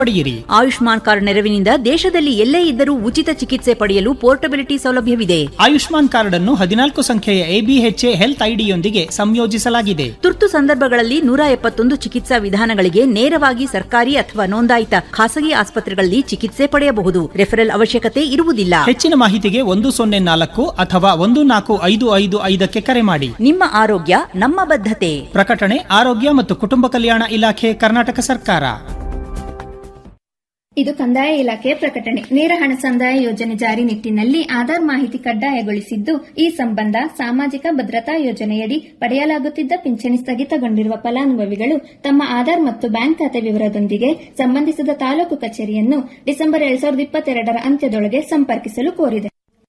ಪಡೆಯಿರಿ ಆಯುಷ್ಮಾನ್ ಕಾರ್ಡ್ ನೆರವಿನಿಂದ ದೇಶದಲ್ಲಿ ಎಲ್ಲೇ ಇದ್ದರೂ ಉಚಿತ ಚಿಕಿತ್ಸೆ ಪಡೆಯಲು ಪೋರ್ಟಬಿಲಿಟಿ ಸೌಲಭ್ಯವಿದೆ ಆಯುಷ್ಮಾನ್ ಕಾರ್ಡ್ ಅನ್ನು ಹದಿನಾಲ್ಕು ಸಂಖ್ಯೆಯ ಎಬಿಎಚ್ಎ ಹೆಲ್ತ್ ಐಡಿಯೊಂದಿಗೆ ಸಂಯೋಜಿಸಲಾಗಿದೆ ತುರ್ತು ಸಂದರ್ಭಗಳಲ್ಲಿ ನೂರ ಎಪ್ಪತ್ತೊಂದು ಚಿಕಿತ್ಸಾ ವಿಧಾನಗಳಿಗೆ ನೇರವಾಗಿ ಸರ್ಕಾರಿ ಅಥವಾ ನೋಂದಾಯಿತ ಖಾಸಗಿ ಆಸ್ಪತ್ರೆಗಳಲ್ಲಿ ಚಿಕಿತ್ಸೆ ಪಡೆಯಬಹುದು ರೆಫರಲ್ ಅವಶ್ಯಕತೆ ಇರುವುದಿಲ್ಲ ಹೆಚ್ಚಿನ ಮಾಹಿತಿಗೆ ಒಂದು ಸೊನ್ನೆ ನಾಲ್ಕು ಅಥವಾ ಒಂದು ನಾಲ್ಕು ಐದು ಐದು ಐದಕ್ಕೆ ಕರೆ ಮಾಡಿ ನಿಮ್ಮ ಆರೋಗ್ಯ ನಮ್ಮ ಬದ್ಧತೆ ಪ್ರಕಟಣೆ ಆರೋಗ್ಯ ಮತ್ತು ಕುಟುಂಬ ಕಲ್ಯಾಣ ಇಲಾಖೆ ಕರ್ನಾಟಕ ಸರ್ಕಾರ ಇದು ಕಂದಾಯ ಇಲಾಖೆಯ ಪ್ರಕಟಣೆ ನೇರ ಹಣ ಸಂದಾಯ ಯೋಜನೆ ಜಾರಿ ನಿಟ್ಟಿನಲ್ಲಿ ಆಧಾರ್ ಮಾಹಿತಿ ಕಡ್ಡಾಯಗೊಳಿಸಿದ್ದು ಈ ಸಂಬಂಧ ಸಾಮಾಜಿಕ ಭದ್ರತಾ ಯೋಜನೆಯಡಿ ಪಡೆಯಲಾಗುತ್ತಿದ್ದ ಪಿಂಚಣಿ ಸ್ಥಗಿತಗೊಂಡಿರುವ ಫಲಾನುಭವಿಗಳು ತಮ್ಮ ಆಧಾರ್ ಮತ್ತು ಬ್ಯಾಂಕ್ ಖಾತೆ ವಿವರದೊಂದಿಗೆ ಸಂಬಂಧಿಸಿದ ತಾಲೂಕು ಕಚೇರಿಯನ್ನು ಡಿಸೆಂಬರ್ ಎರಡ್ ಸಾವಿರದ ಇಪ್ಪತ್ತೆರಡರ ಅಂತ್ಯದೊಳಗೆ ಸಂಪರ್ಕಿಸಲು ಕೋರಿದೆ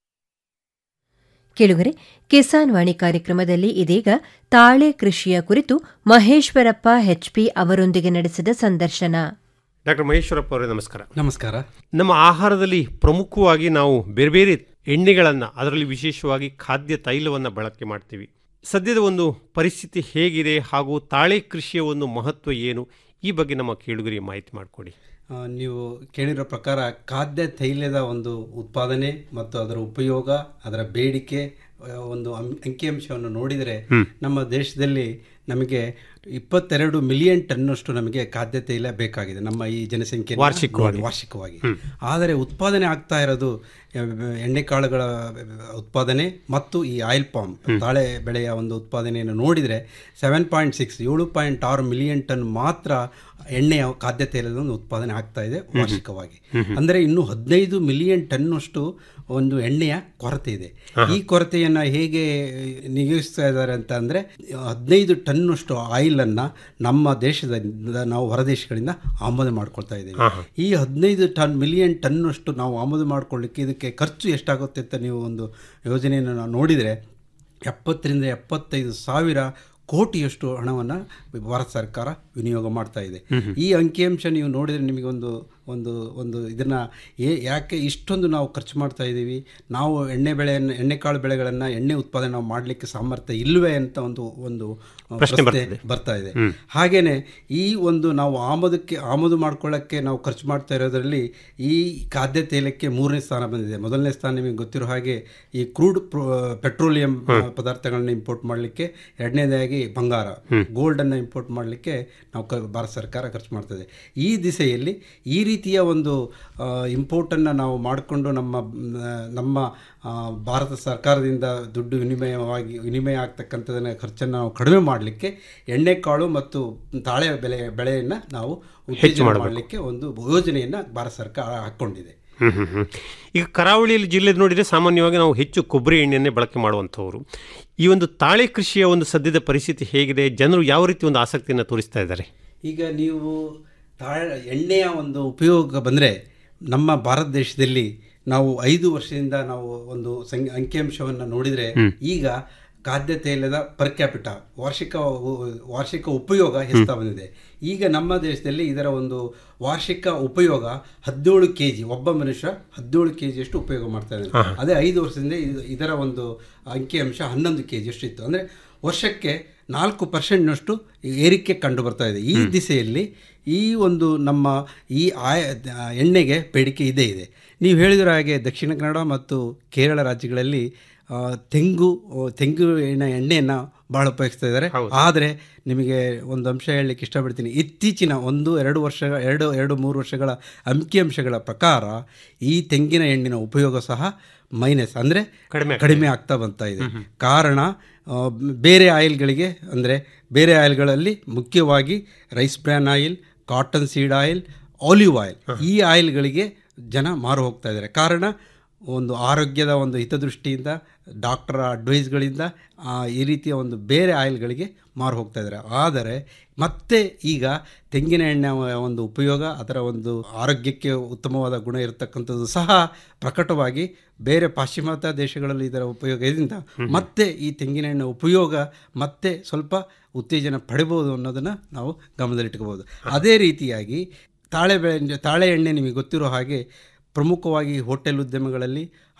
ಕೇಳುಗರೆ ಕಿಸಾನ್ ವಾಣಿ ಕಾರ್ಯಕ್ರಮದಲ್ಲಿ ಇದೀಗ ತಾಳೆ ಕೃಷಿಯ ಕುರಿತು ಮಹೇಶ್ವರಪ್ಪ ಹೆಚ್ಪಿ ಅವರೊಂದಿಗೆ ನಡೆಸಿದ ಸಂದರ್ಶನ ಡಾಕ್ಟರ್ ಮಹೇಶ್ವರಪ್ಪ ಅವರೇ ನಮಸ್ಕಾರ ನಮಸ್ಕಾರ ನಮ್ಮ ಆಹಾರದಲ್ಲಿ ಪ್ರಮುಖವಾಗಿ ನಾವು ಬೇರೆ ಬೇರೆ ಎಣ್ಣೆಗಳನ್ನು ಅದರಲ್ಲಿ ವಿಶೇಷವಾಗಿ ಖಾದ್ಯ ತೈಲವನ್ನು ಬಳಕೆ ಮಾಡ್ತೀವಿ ಸದ್ಯದ ಒಂದು ಪರಿಸ್ಥಿತಿ ಹೇಗಿದೆ ಹಾಗೂ ತಾಳೆ ಕೃಷಿಯ ಒಂದು ಮಹತ್ವ ಏನು ಈ ಬಗ್ಗೆ ನಮ್ಮ ಕೇಳುಗರಿಗೆ ಮಾಹಿತಿ ಮಾಡಿಕೊಡಿ ಆ, ನೀವು ಕೇಳಿರೋ ಪ್ರಕಾರ ಖಾದ್ಯ ತೈಲದ ಒಂದು ಉತ್ಪಾದನೆ ಮತ್ತು ಅದರ ಉಪಯೋಗ ಅದರ ಬೇಡಿಕೆ ಆ, ಒಂದು ಅಂ- ಅಂಕಿಅಂಶವನ್ನು ನೋಡಿದರೆ ನಮ್ಮ ದೇಶದಲ್ಲಿ ನಮಗೆ ಇಪ್ಪತ್ತೆರಡು ಮಿಲಿಯನ್ ಟನ್ನಷ್ಟು ನಮಗೆ ಖಾದ್ಯ ತೈಲ ಬೇಕಾಗಿದೆ ನಮ್ಮ ಈ ಜನಸಂಖ್ಯೆ ವಾರ್ಷಿಕವಾಗಿ. ವಾರ್ಷಿಕವಾಗಿ ಆದರೆ ಉತ್ಪಾದನೆ ಆಗ್ತಾ ಇರೋದು ಆ, ಎಣ್ಣೆಕಾಳುಗಳ ಉತ್ಪಾದನೆ ಮತ್ತು ಈ ಆಯಿಲ್ ಪಾಮ್ ತಾಳೆ ಬೆಳೆಯ ಒಂದು ಉತ್ಪಾದನೆಯನ್ನು ನೋಡಿದರೆ ಸೆವೆನ್ ಪಾಯಿಂಟ್ ಸಿಕ್ಸ್ ಏಳು ಪಾಯಿಂಟ್ ಆರು ಮಿಲಿಯನ್ ಟನ್ ಮಾತ್ರ ಎಣ್ಣೆಯ ಖಾದ್ಯ ತೈಲದ ಒಂದು ಉತ್ಪಾದನೆ ಆಗ್ತಾ ಇದೆ ವಾರ್ಷಿಕವಾಗಿ ಅಂದರೆ ಇನ್ನು ಹದಿನೈದು ಮಿಲಿಯನ್ ಟನ್ನಷ್ಟು ಒಂದು ಎಣ್ಣೆಯ ಕೊರತೆ ಇದೆ ಈ ಕೊರತೆಯನ್ನ ಹೇಗೆ ನಿಗದಿಸ್ತಾ ಇದ್ದಾರೆ ಅಂತ ಅಂದ್ರೆ ಹದಿನೈದು ಟನ್ನಷ್ಟು ಆಯಿಲ್ ಅನ್ನ ನಮ್ಮ ದೇಶದಿಂದ ನಾವು ಹೊರದೇಶಗಳಿಂದ ಆಮದು ಮಾಡ್ಕೊಳ್ತಾ ಇದ್ದೇವೆ ಈ ಹದಿನೈದು ಟನ್ ಮಿಲಿಯನ್ ಟನ್ನಷ್ಟು ನಾವು ಆಮದು ಮಾಡ್ಕೊಳ್ಳಿಕ್ಕೆ ಇದಕ್ಕೆ ಖರ್ಚು ಎಷ್ಟಾಗುತ್ತೆ ಅಂತ ನೀವು ಒಂದು ಯೋಜನೆಯನ್ನು ನಾವು ನೋಡಿದರೆ ಎಪ್ಪತ್ತರಿಂದ ಎಪ್ಪತ್ತೈದು ಸಾವಿರ ಕೋಟಿಯಷ್ಟು ಹಣವನ್ನು ಭಾರತ ಸರ್ಕಾರ ವಿನಿಯೋಗ ಮಾಡ್ತಾ ಇದೆ ಈ ಅಂಕಿಅಂಶ ನೀವು ನೋಡಿದರೆ ನಿಮಗೆ ಒಂದು ಒಂದು ಒಂದು ಇದನ್ನ ಏ ಯಾಕೆ ಇಷ್ಟೊಂದು ನಾವು ಖರ್ಚು ಮಾಡ್ತಾ ಇದ್ದೀವಿ ನಾವು ಎಣ್ಣೆ ಬೆಳೆಯನ್ನು ಎಣ್ಣೆಕಾಳು ಬೆಳೆಗಳನ್ನು ಎಣ್ಣೆ ಉತ್ಪಾದನೆ ನಾವು ಮಾಡಲಿಕ್ಕೆ ಸಾಮರ್ಥ್ಯ ಇಲ್ಲವೇ ಅಂತ ಒಂದು ಒಂದು ಆ, ಪ್ರಶ್ನೆ ಪ್ರಶ್ನೆ ಬರ್ತದೆ. ಬರ್ತಾ ಇದೆ ಹಾಗೇನೆ ಈ ಒಂದು ನಾವು ಆಮದಕ್ಕೆ ಆಮದು ಮಾಡ್ಕೊಳ್ಳೋಕ್ಕೆ ನಾವು ಖರ್ಚು ಮಾಡ್ತಾ ಇರೋದ್ರಲ್ಲಿ ಈ ಖಾದ್ಯ ತೈಲಕ್ಕೆ ಮೂರನೇ ಸ್ಥಾನ ಬಂದಿದೆ ಮೊದಲನೇ ಸ್ಥಾನ ನಿಮಗೆ ಗೊತ್ತಿರೋ ಹಾಗೆ ಈ ಕ್ರೂಡ್ ಪೆಟ್ರೋಲಿಯಂ ಪದಾರ್ಥಗಳನ್ನ ಇಂಪೋರ್ಟ್ ಮಾಡಲಿಕ್ಕೆ ಎರಡನೇದಾಗಿ ಬಂಗಾರ ಗೋಲ್ಡ್ ಅನ್ನು ಇಂಪೋರ್ಟ್ ಮಾಡಲಿಕ್ಕೆ ನಾವು ಕ- ಭಾರತ ಸರ್ಕಾರ ಖರ್ಚು ಮಾಡ್ತದೆ ಈ ದಿಸೆಯಲ್ಲಿ ಈ ರೀತಿಯ ಒಂದು ಇಂಪೋರ್ಟನ್ನು ನಾವು ಮಾಡಿಕೊಂಡು ನಮ್ಮ ಮ್, ನಮ್ಮ ಆ, ಭಾರತ ಸರ್ಕಾರದಿಂದ ದುಡ್ಡು ವಿನಿಮಯವಾಗಿ ವಿನಿಮಯ ಆಗ್ತಕ್ಕಂಥದನ್ನ ಖರ್ಚನ್ನು ನಾವು ಕಡಿಮೆ ಮಾಡಲಿಕ್ಕೆ ಎಣ್ಣೆಕಾಳು ಮತ್ತು ತಾಳೆ ಬೆಲೆ ಬೆಳೆಯನ್ನು ನಾವು ಉತ್ತೇಜನ ಮಾಡ್ಬೇಕು. ಮಾಡಲಿಕ್ಕೆ ಒಂದು ಯೋಜನೆಯನ್ನು ಭಾರತ ಸರ್ಕಾರ ಹಾಕ್ಕೊಂಡಿದೆ ಹ್ಮ್ ಹ್ಮ್ ಹ್ಮ್. ಈಗ ಕರಾವಳಿಯಲ್ಲಿ ಜಿಲ್ಲೆ ನೋಡಿದರೆ ಸಾಮಾನ್ಯವಾಗಿ ನಾವು ಹೆಚ್ಚು ಕೊಬ್ಬರಿ ಎಣ್ಣೆಯನ್ನೇ ಬಳಕೆ ಮಾಡುವಂಥವ್ರು ಈ ಒಂದು ತಾಳೆ ಕೃಷಿಯ ಒಂದು ಸದ್ಯದ ಪರಿಸ್ಥಿತಿ ಹೇಗಿದೆ ಜನರು ಯಾವ ರೀತಿ ಒಂದು ಆಸಕ್ತಿಯನ್ನು ತೋರಿಸ್ತಾ ಇದ್ದಾರೆ ಈಗ ನೀವು ತಾಳ ಎಣ್ಣೆಯ ಒಂದು ಉಪಯೋಗ ಬಂದರೆ ನಮ್ಮ ಭಾರತ ದೇಶದಲ್ಲಿ ನಾವು ಐದು ವರ್ಷದಿಂದ ನಾವು ಒಂದು ಸಂಖ್ಯೆ ಅಂಕಿಅಂಶವನ್ನು ನೋಡಿದರೆ ಈಗ ಖಾದ್ಯ ತೈಲದ ಪರ್ ಕ್ಯಾಪಿಟ ವಾರ್ಷಿಕ ಉ- ವಾರ್ಷಿಕ ಉಪಯೋಗ ಹೆಚ್ಚುತ್ತಾ ಬಂದಿದೆ ಈಗ ನಮ್ಮ ದೇಶದಲ್ಲಿ ಇದರ ಒಂದು ವಾರ್ಷಿಕ ಉಪಯೋಗ ಹದಿನೇಳು ಕೆ ಜಿ ಒಬ್ಬ ಮನುಷ್ಯ ಹದಿನೇಳು ಕೆ ಜಿಯಷ್ಟು ಉಪಯೋಗ ಮಾಡ್ತಾ ಇದ್ದಾನೆ ಅದೇ ಐದು ವರ್ಷದಿಂದ ಇದು- ಇದರ ಒಂದು ಅಂಕಿಅಂಶ ಹನ್ನೊಂದು ಕೆ ಜಿಯಷ್ಟು ಇತ್ತು ಅಂದರೆ ವರ್ಷಕ್ಕೆ ನಾಲ್ಕು ಪರ್ಸೆಂಟ್ನಷ್ಟು ಏರಿಕೆ ಕಂಡು ಬರ್ತಾ ಇದೆ ಈ ದಿಸೆಯಲ್ಲಿ ಈ ಒಂದು ನಮ್ಮ ಈ ಆಯ ಎಣ್ಣೆಗೆ ಬೇಡಿಕೆ ಇದೇ ಇದೆ ನೀವು ಹೇಳಿದ್ರ ಹಾಗೆ ದಕ್ಷಿಣ ಕನ್ನಡ ಮತ್ತು ಕೇರಳ ರಾಜ್ಯಗಳಲ್ಲಿ ಆ, ತೆಂಗು ಆ, ತೆಂಗಿನ ಎಣ್ಣೆಯನ್ನು ಭಾಳ ಉಪಯೋಗಿಸ್ತಾ ಇದ್ದಾರೆ ಆದರೆ ನಿಮಗೆ ಒಂದು ಅಂಶ ಹೇಳಲಿಕ್ಕೆ ಇಷ್ಟಪಡ್ತೀನಿ ಇತ್ತೀಚಿನ ಒಂದು ಎರಡು ವರ್ಷ ಎರಡು ಎರಡು ಮೂರು ವರ್ಷಗಳ ಅಂಕಿಅಂಶಗಳ ಪ್ರಕಾರ ಈ ತೆಂಗಿನ ಎಣ್ಣಿನ ಉಪಯೋಗ ಸಹ ಮೈನಸ್ ಅಂದರೆ ಕಡಿಮೆ ಕಡಿಮೆ ಆಗ್ತಾ ಬರ್ತಾ ಇದೆ ಕಾರಣ ಆ, ಬೇರೆ ಆಯಿಲ್ಗಳಿಗೆ ಅಂದರೆ ಬೇರೆ ಆಯಿಲ್ಗಳಲ್ಲಿ ಮುಖ್ಯವಾಗಿ rice bran oil cotton seed oil olive oil ಈ ಆಯಿಲ್ಗಳಿಗೆ ಜನ ಮಾರು ಹೋಗ್ತಾ ಇದ್ದಾರೆ ಕಾರಣ ಒಂದು ಆರೋಗ್ಯದ ಒಂದು ಹಿತದೃಷ್ಟಿಯಿಂದ ಡಾಕ್ಟರ್ ಅಡ್ವೈಸ್ಗಳಿಂದ ಆ, ಈ ರೀತಿಯ ಒಂದು ಬೇರೆ ಆಯಿಲ್ಗಳಿಗೆ ಮಾರು ಹೋಗ್ತಾ ಇದ್ದಾರೆ ಆದರೆ ಮತ್ತೆ ಈಗ ತೆಂಗಿನ ಎಣ್ಣೆ ಒಂದು ಉಪಯೋಗ ಅದರ ಒಂದು ಆರೋಗ್ಯಕ್ಕೆ ಉತ್ತಮವಾದ ಗುಣ ಇರತಕ್ಕಂಥದ್ದು ಸಹ ಪ್ರಕಟವಾಗಿ ಬೇರೆ ಪಾಶ್ಚಿಮಾತ್ಯ ದೇಶಗಳಲ್ಲಿ ಇದರ ಉಪಯೋಗದಿಂದ ಮತ್ತೆ ಈ ತೆಂಗಿನ ಎಣ್ಣೆ ಉಪಯೋಗ ಮತ್ತೆ ಸ್ವಲ್ಪ ಉತ್ತೇಜನ ಪಡಿಬೋದು ಅನ್ನೋದನ್ನು ನಾವು ಗಮನದಲ್ಲಿಟ್ಕೋಬೋದು ಅದೇ ರೀತಿಯಾಗಿ ತಾಳೆ ಬೆಳೆ ತಾಳೆ ಎಣ್ಣೆ ನಿಮಗೆ ಗೊತ್ತಿರೋ ಹಾಗೆ ಪ್ರಮುಖವಾಗಿ ಹೋಟೆಲ್ ಉದ್ಯಮಗಳಲ್ಲಿ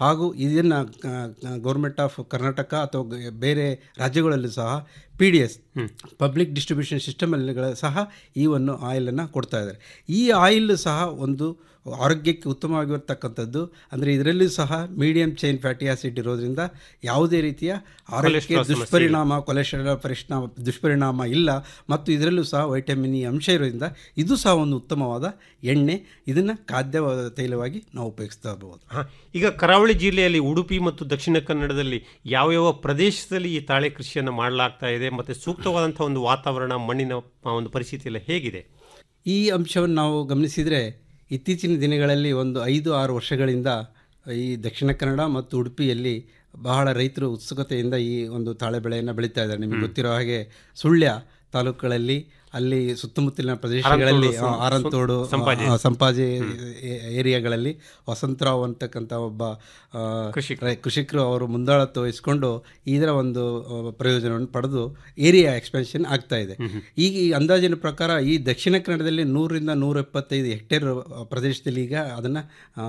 ಹಾಗೂ ಇದನ್ನು ಗೌರ್ಮೆಂಟ್ ಆಫ್ ಕರ್ನಾಟಕ ಅಥವಾ ಗ- ಬೇರೆ ರಾಜ್ಯಗಳಲ್ಲೂ ಸಹ P D S public distribution ಸಿಸ್ಟಮಲ್ಲಿ ಸಹ ಈ ಒಂದು ಆಯಿಲನ್ನು ಕೊಡ್ತಾ ಇದ್ದಾರೆ ಈ ಆಯಿಲ್ ಸಹ ಒಂದು ಆರೋಗ್ಯಕ್ಕೆ ಉತ್ತಮವಾಗಿರ್ತಕ್ಕಂಥದ್ದು ಅಂದರೆ ಇದರಲ್ಲೂ ಸಹ ಮೀಡಿಯಂ ಚೈನ್ ಫ್ಯಾಟಿ ಆಸಿಡ್ ಇರೋದ್ರಿಂದ ಯಾವುದೇ ರೀತಿಯ ಆರೋಗ್ಯಕ್ಕೆ Cholesterol ಸಮಸ್ಯೆ ದುಷ್ಪರಿಣಾಮ ಕೊಲೆಸ್ಟ್ರಾಲ್ ಪರಿಣಾಮ ದುಷ್ಪರಿಣಾಮ ಇಲ್ಲ ಮತ್ತು ಇದರಲ್ಲೂ ಸಹ ವೈಟಮಿನ್ ಇ ಅಂಶ ಇರೋದ್ರಿಂದ ಇದು ಸಹ ಒಂದು ಉತ್ತಮವಾದ ಎಣ್ಣೆ ಇದನ್ನು ಖಾದ್ಯ ತೈಲವಾಗಿ ನಾವು ಉಪಯೋಗಿಸ್ತಾ ಇರಬಹುದು ಹಾ, ಈಗ ಕರಾವಳಿ ಜಿಲ್ಲೆಯಲ್ಲಿ ಉಡುಪಿ ಮತ್ತು ದಕ್ಷಿಣ ಕನ್ನಡದಲ್ಲಿ ಯಾವ ಯಾವ ಪ್ರದೇಶದಲ್ಲಿ ಈ ತಾಳೆ ಕೃಷಿಯನ್ನು ಮಾಡಲಾಗ್ತಾ ಇದೆ ಮತ್ತು ಸೂಕ್ತವಾದಂಥ ಒಂದು ವಾತಾವರಣ ಮಣ್ಣಿನ ಆ, ಒಂದು ಪರಿಸ್ಥಿತಿ ಎಲ್ಲ ಹೇಗಿದೆ ಈ ಅಂಶವನ್ನು ನಾವು ಗಮನಿಸಿದರೆ ಇತ್ತೀಚಿನ ದಿನಗಳಲ್ಲಿ ಒಂದು ಐದು ಆರು ವರ್ಷಗಳಿಂದ ಈ ದಕ್ಷಿಣ ಕನ್ನಡ ಮತ್ತು ಉಡುಪಿಯಲ್ಲಿ ಬಹಳ ರೈತರು ಉತ್ಸುಕತೆಯಿಂದ ಈ ಒಂದು ತಾಳೆ ಬೆಳೆಯನ್ನು ಬೆಳೀತಾ ಇದ್ದಾರೆ ನಿಮಗೆ ಗೊತ್ತಿರೋ ಹಾಗೆ ಸುಳ್ಯ ತಾಲೂಕುಗಳಲ್ಲಿ ಅಲ್ಲಿ ಸುತ್ತಮುತ್ತಲಿನ ಪ್ರದೇಶಗಳಲ್ಲಿ ಆರಂತೋಡು, ಆ, ಆರಂತೋಡು ಸಂಪಾಜೆ. ಆ, ಸಂಪಾಜೆ ಏ- ಏರಿಯಾಗಳಲ್ಲಿ ವಸಂತರಾವ್ ಅಂತಕ್ಕಂಥ ಒಬ್ಬ ಆ, ಕೃಷಿಕ. ರೈ- ಕೃಷಿಕರು ಅವರು ಮುಂದಾಳತ್ವ ವಹಿಸಿಕೊಂಡು ಇದರ ಒಂದು ಆ, ಪ್ರಯೋಜನವನ್ನು ಪಡೆದು ಏರಿಯಾ ಎಕ್ಸ್ಪೆನ್ಷನ್ ಆಗ್ತಾ ಇದೆ ಈಗ ಈ ಅಂದಾಜಿನ ಪ್ರಕಾರ ಈ ದಕ್ಷಿಣ ಕನ್ನಡದಲ್ಲಿ ನೂರರಿಂದ ನೂರ ಎಪ್ಪತ್ತೈದು ಹೆಕ್ಟೇರ್ ಆ, ಪ್ರದೇಶದಲ್ಲಿ ಈಗ ಅದನ್ನು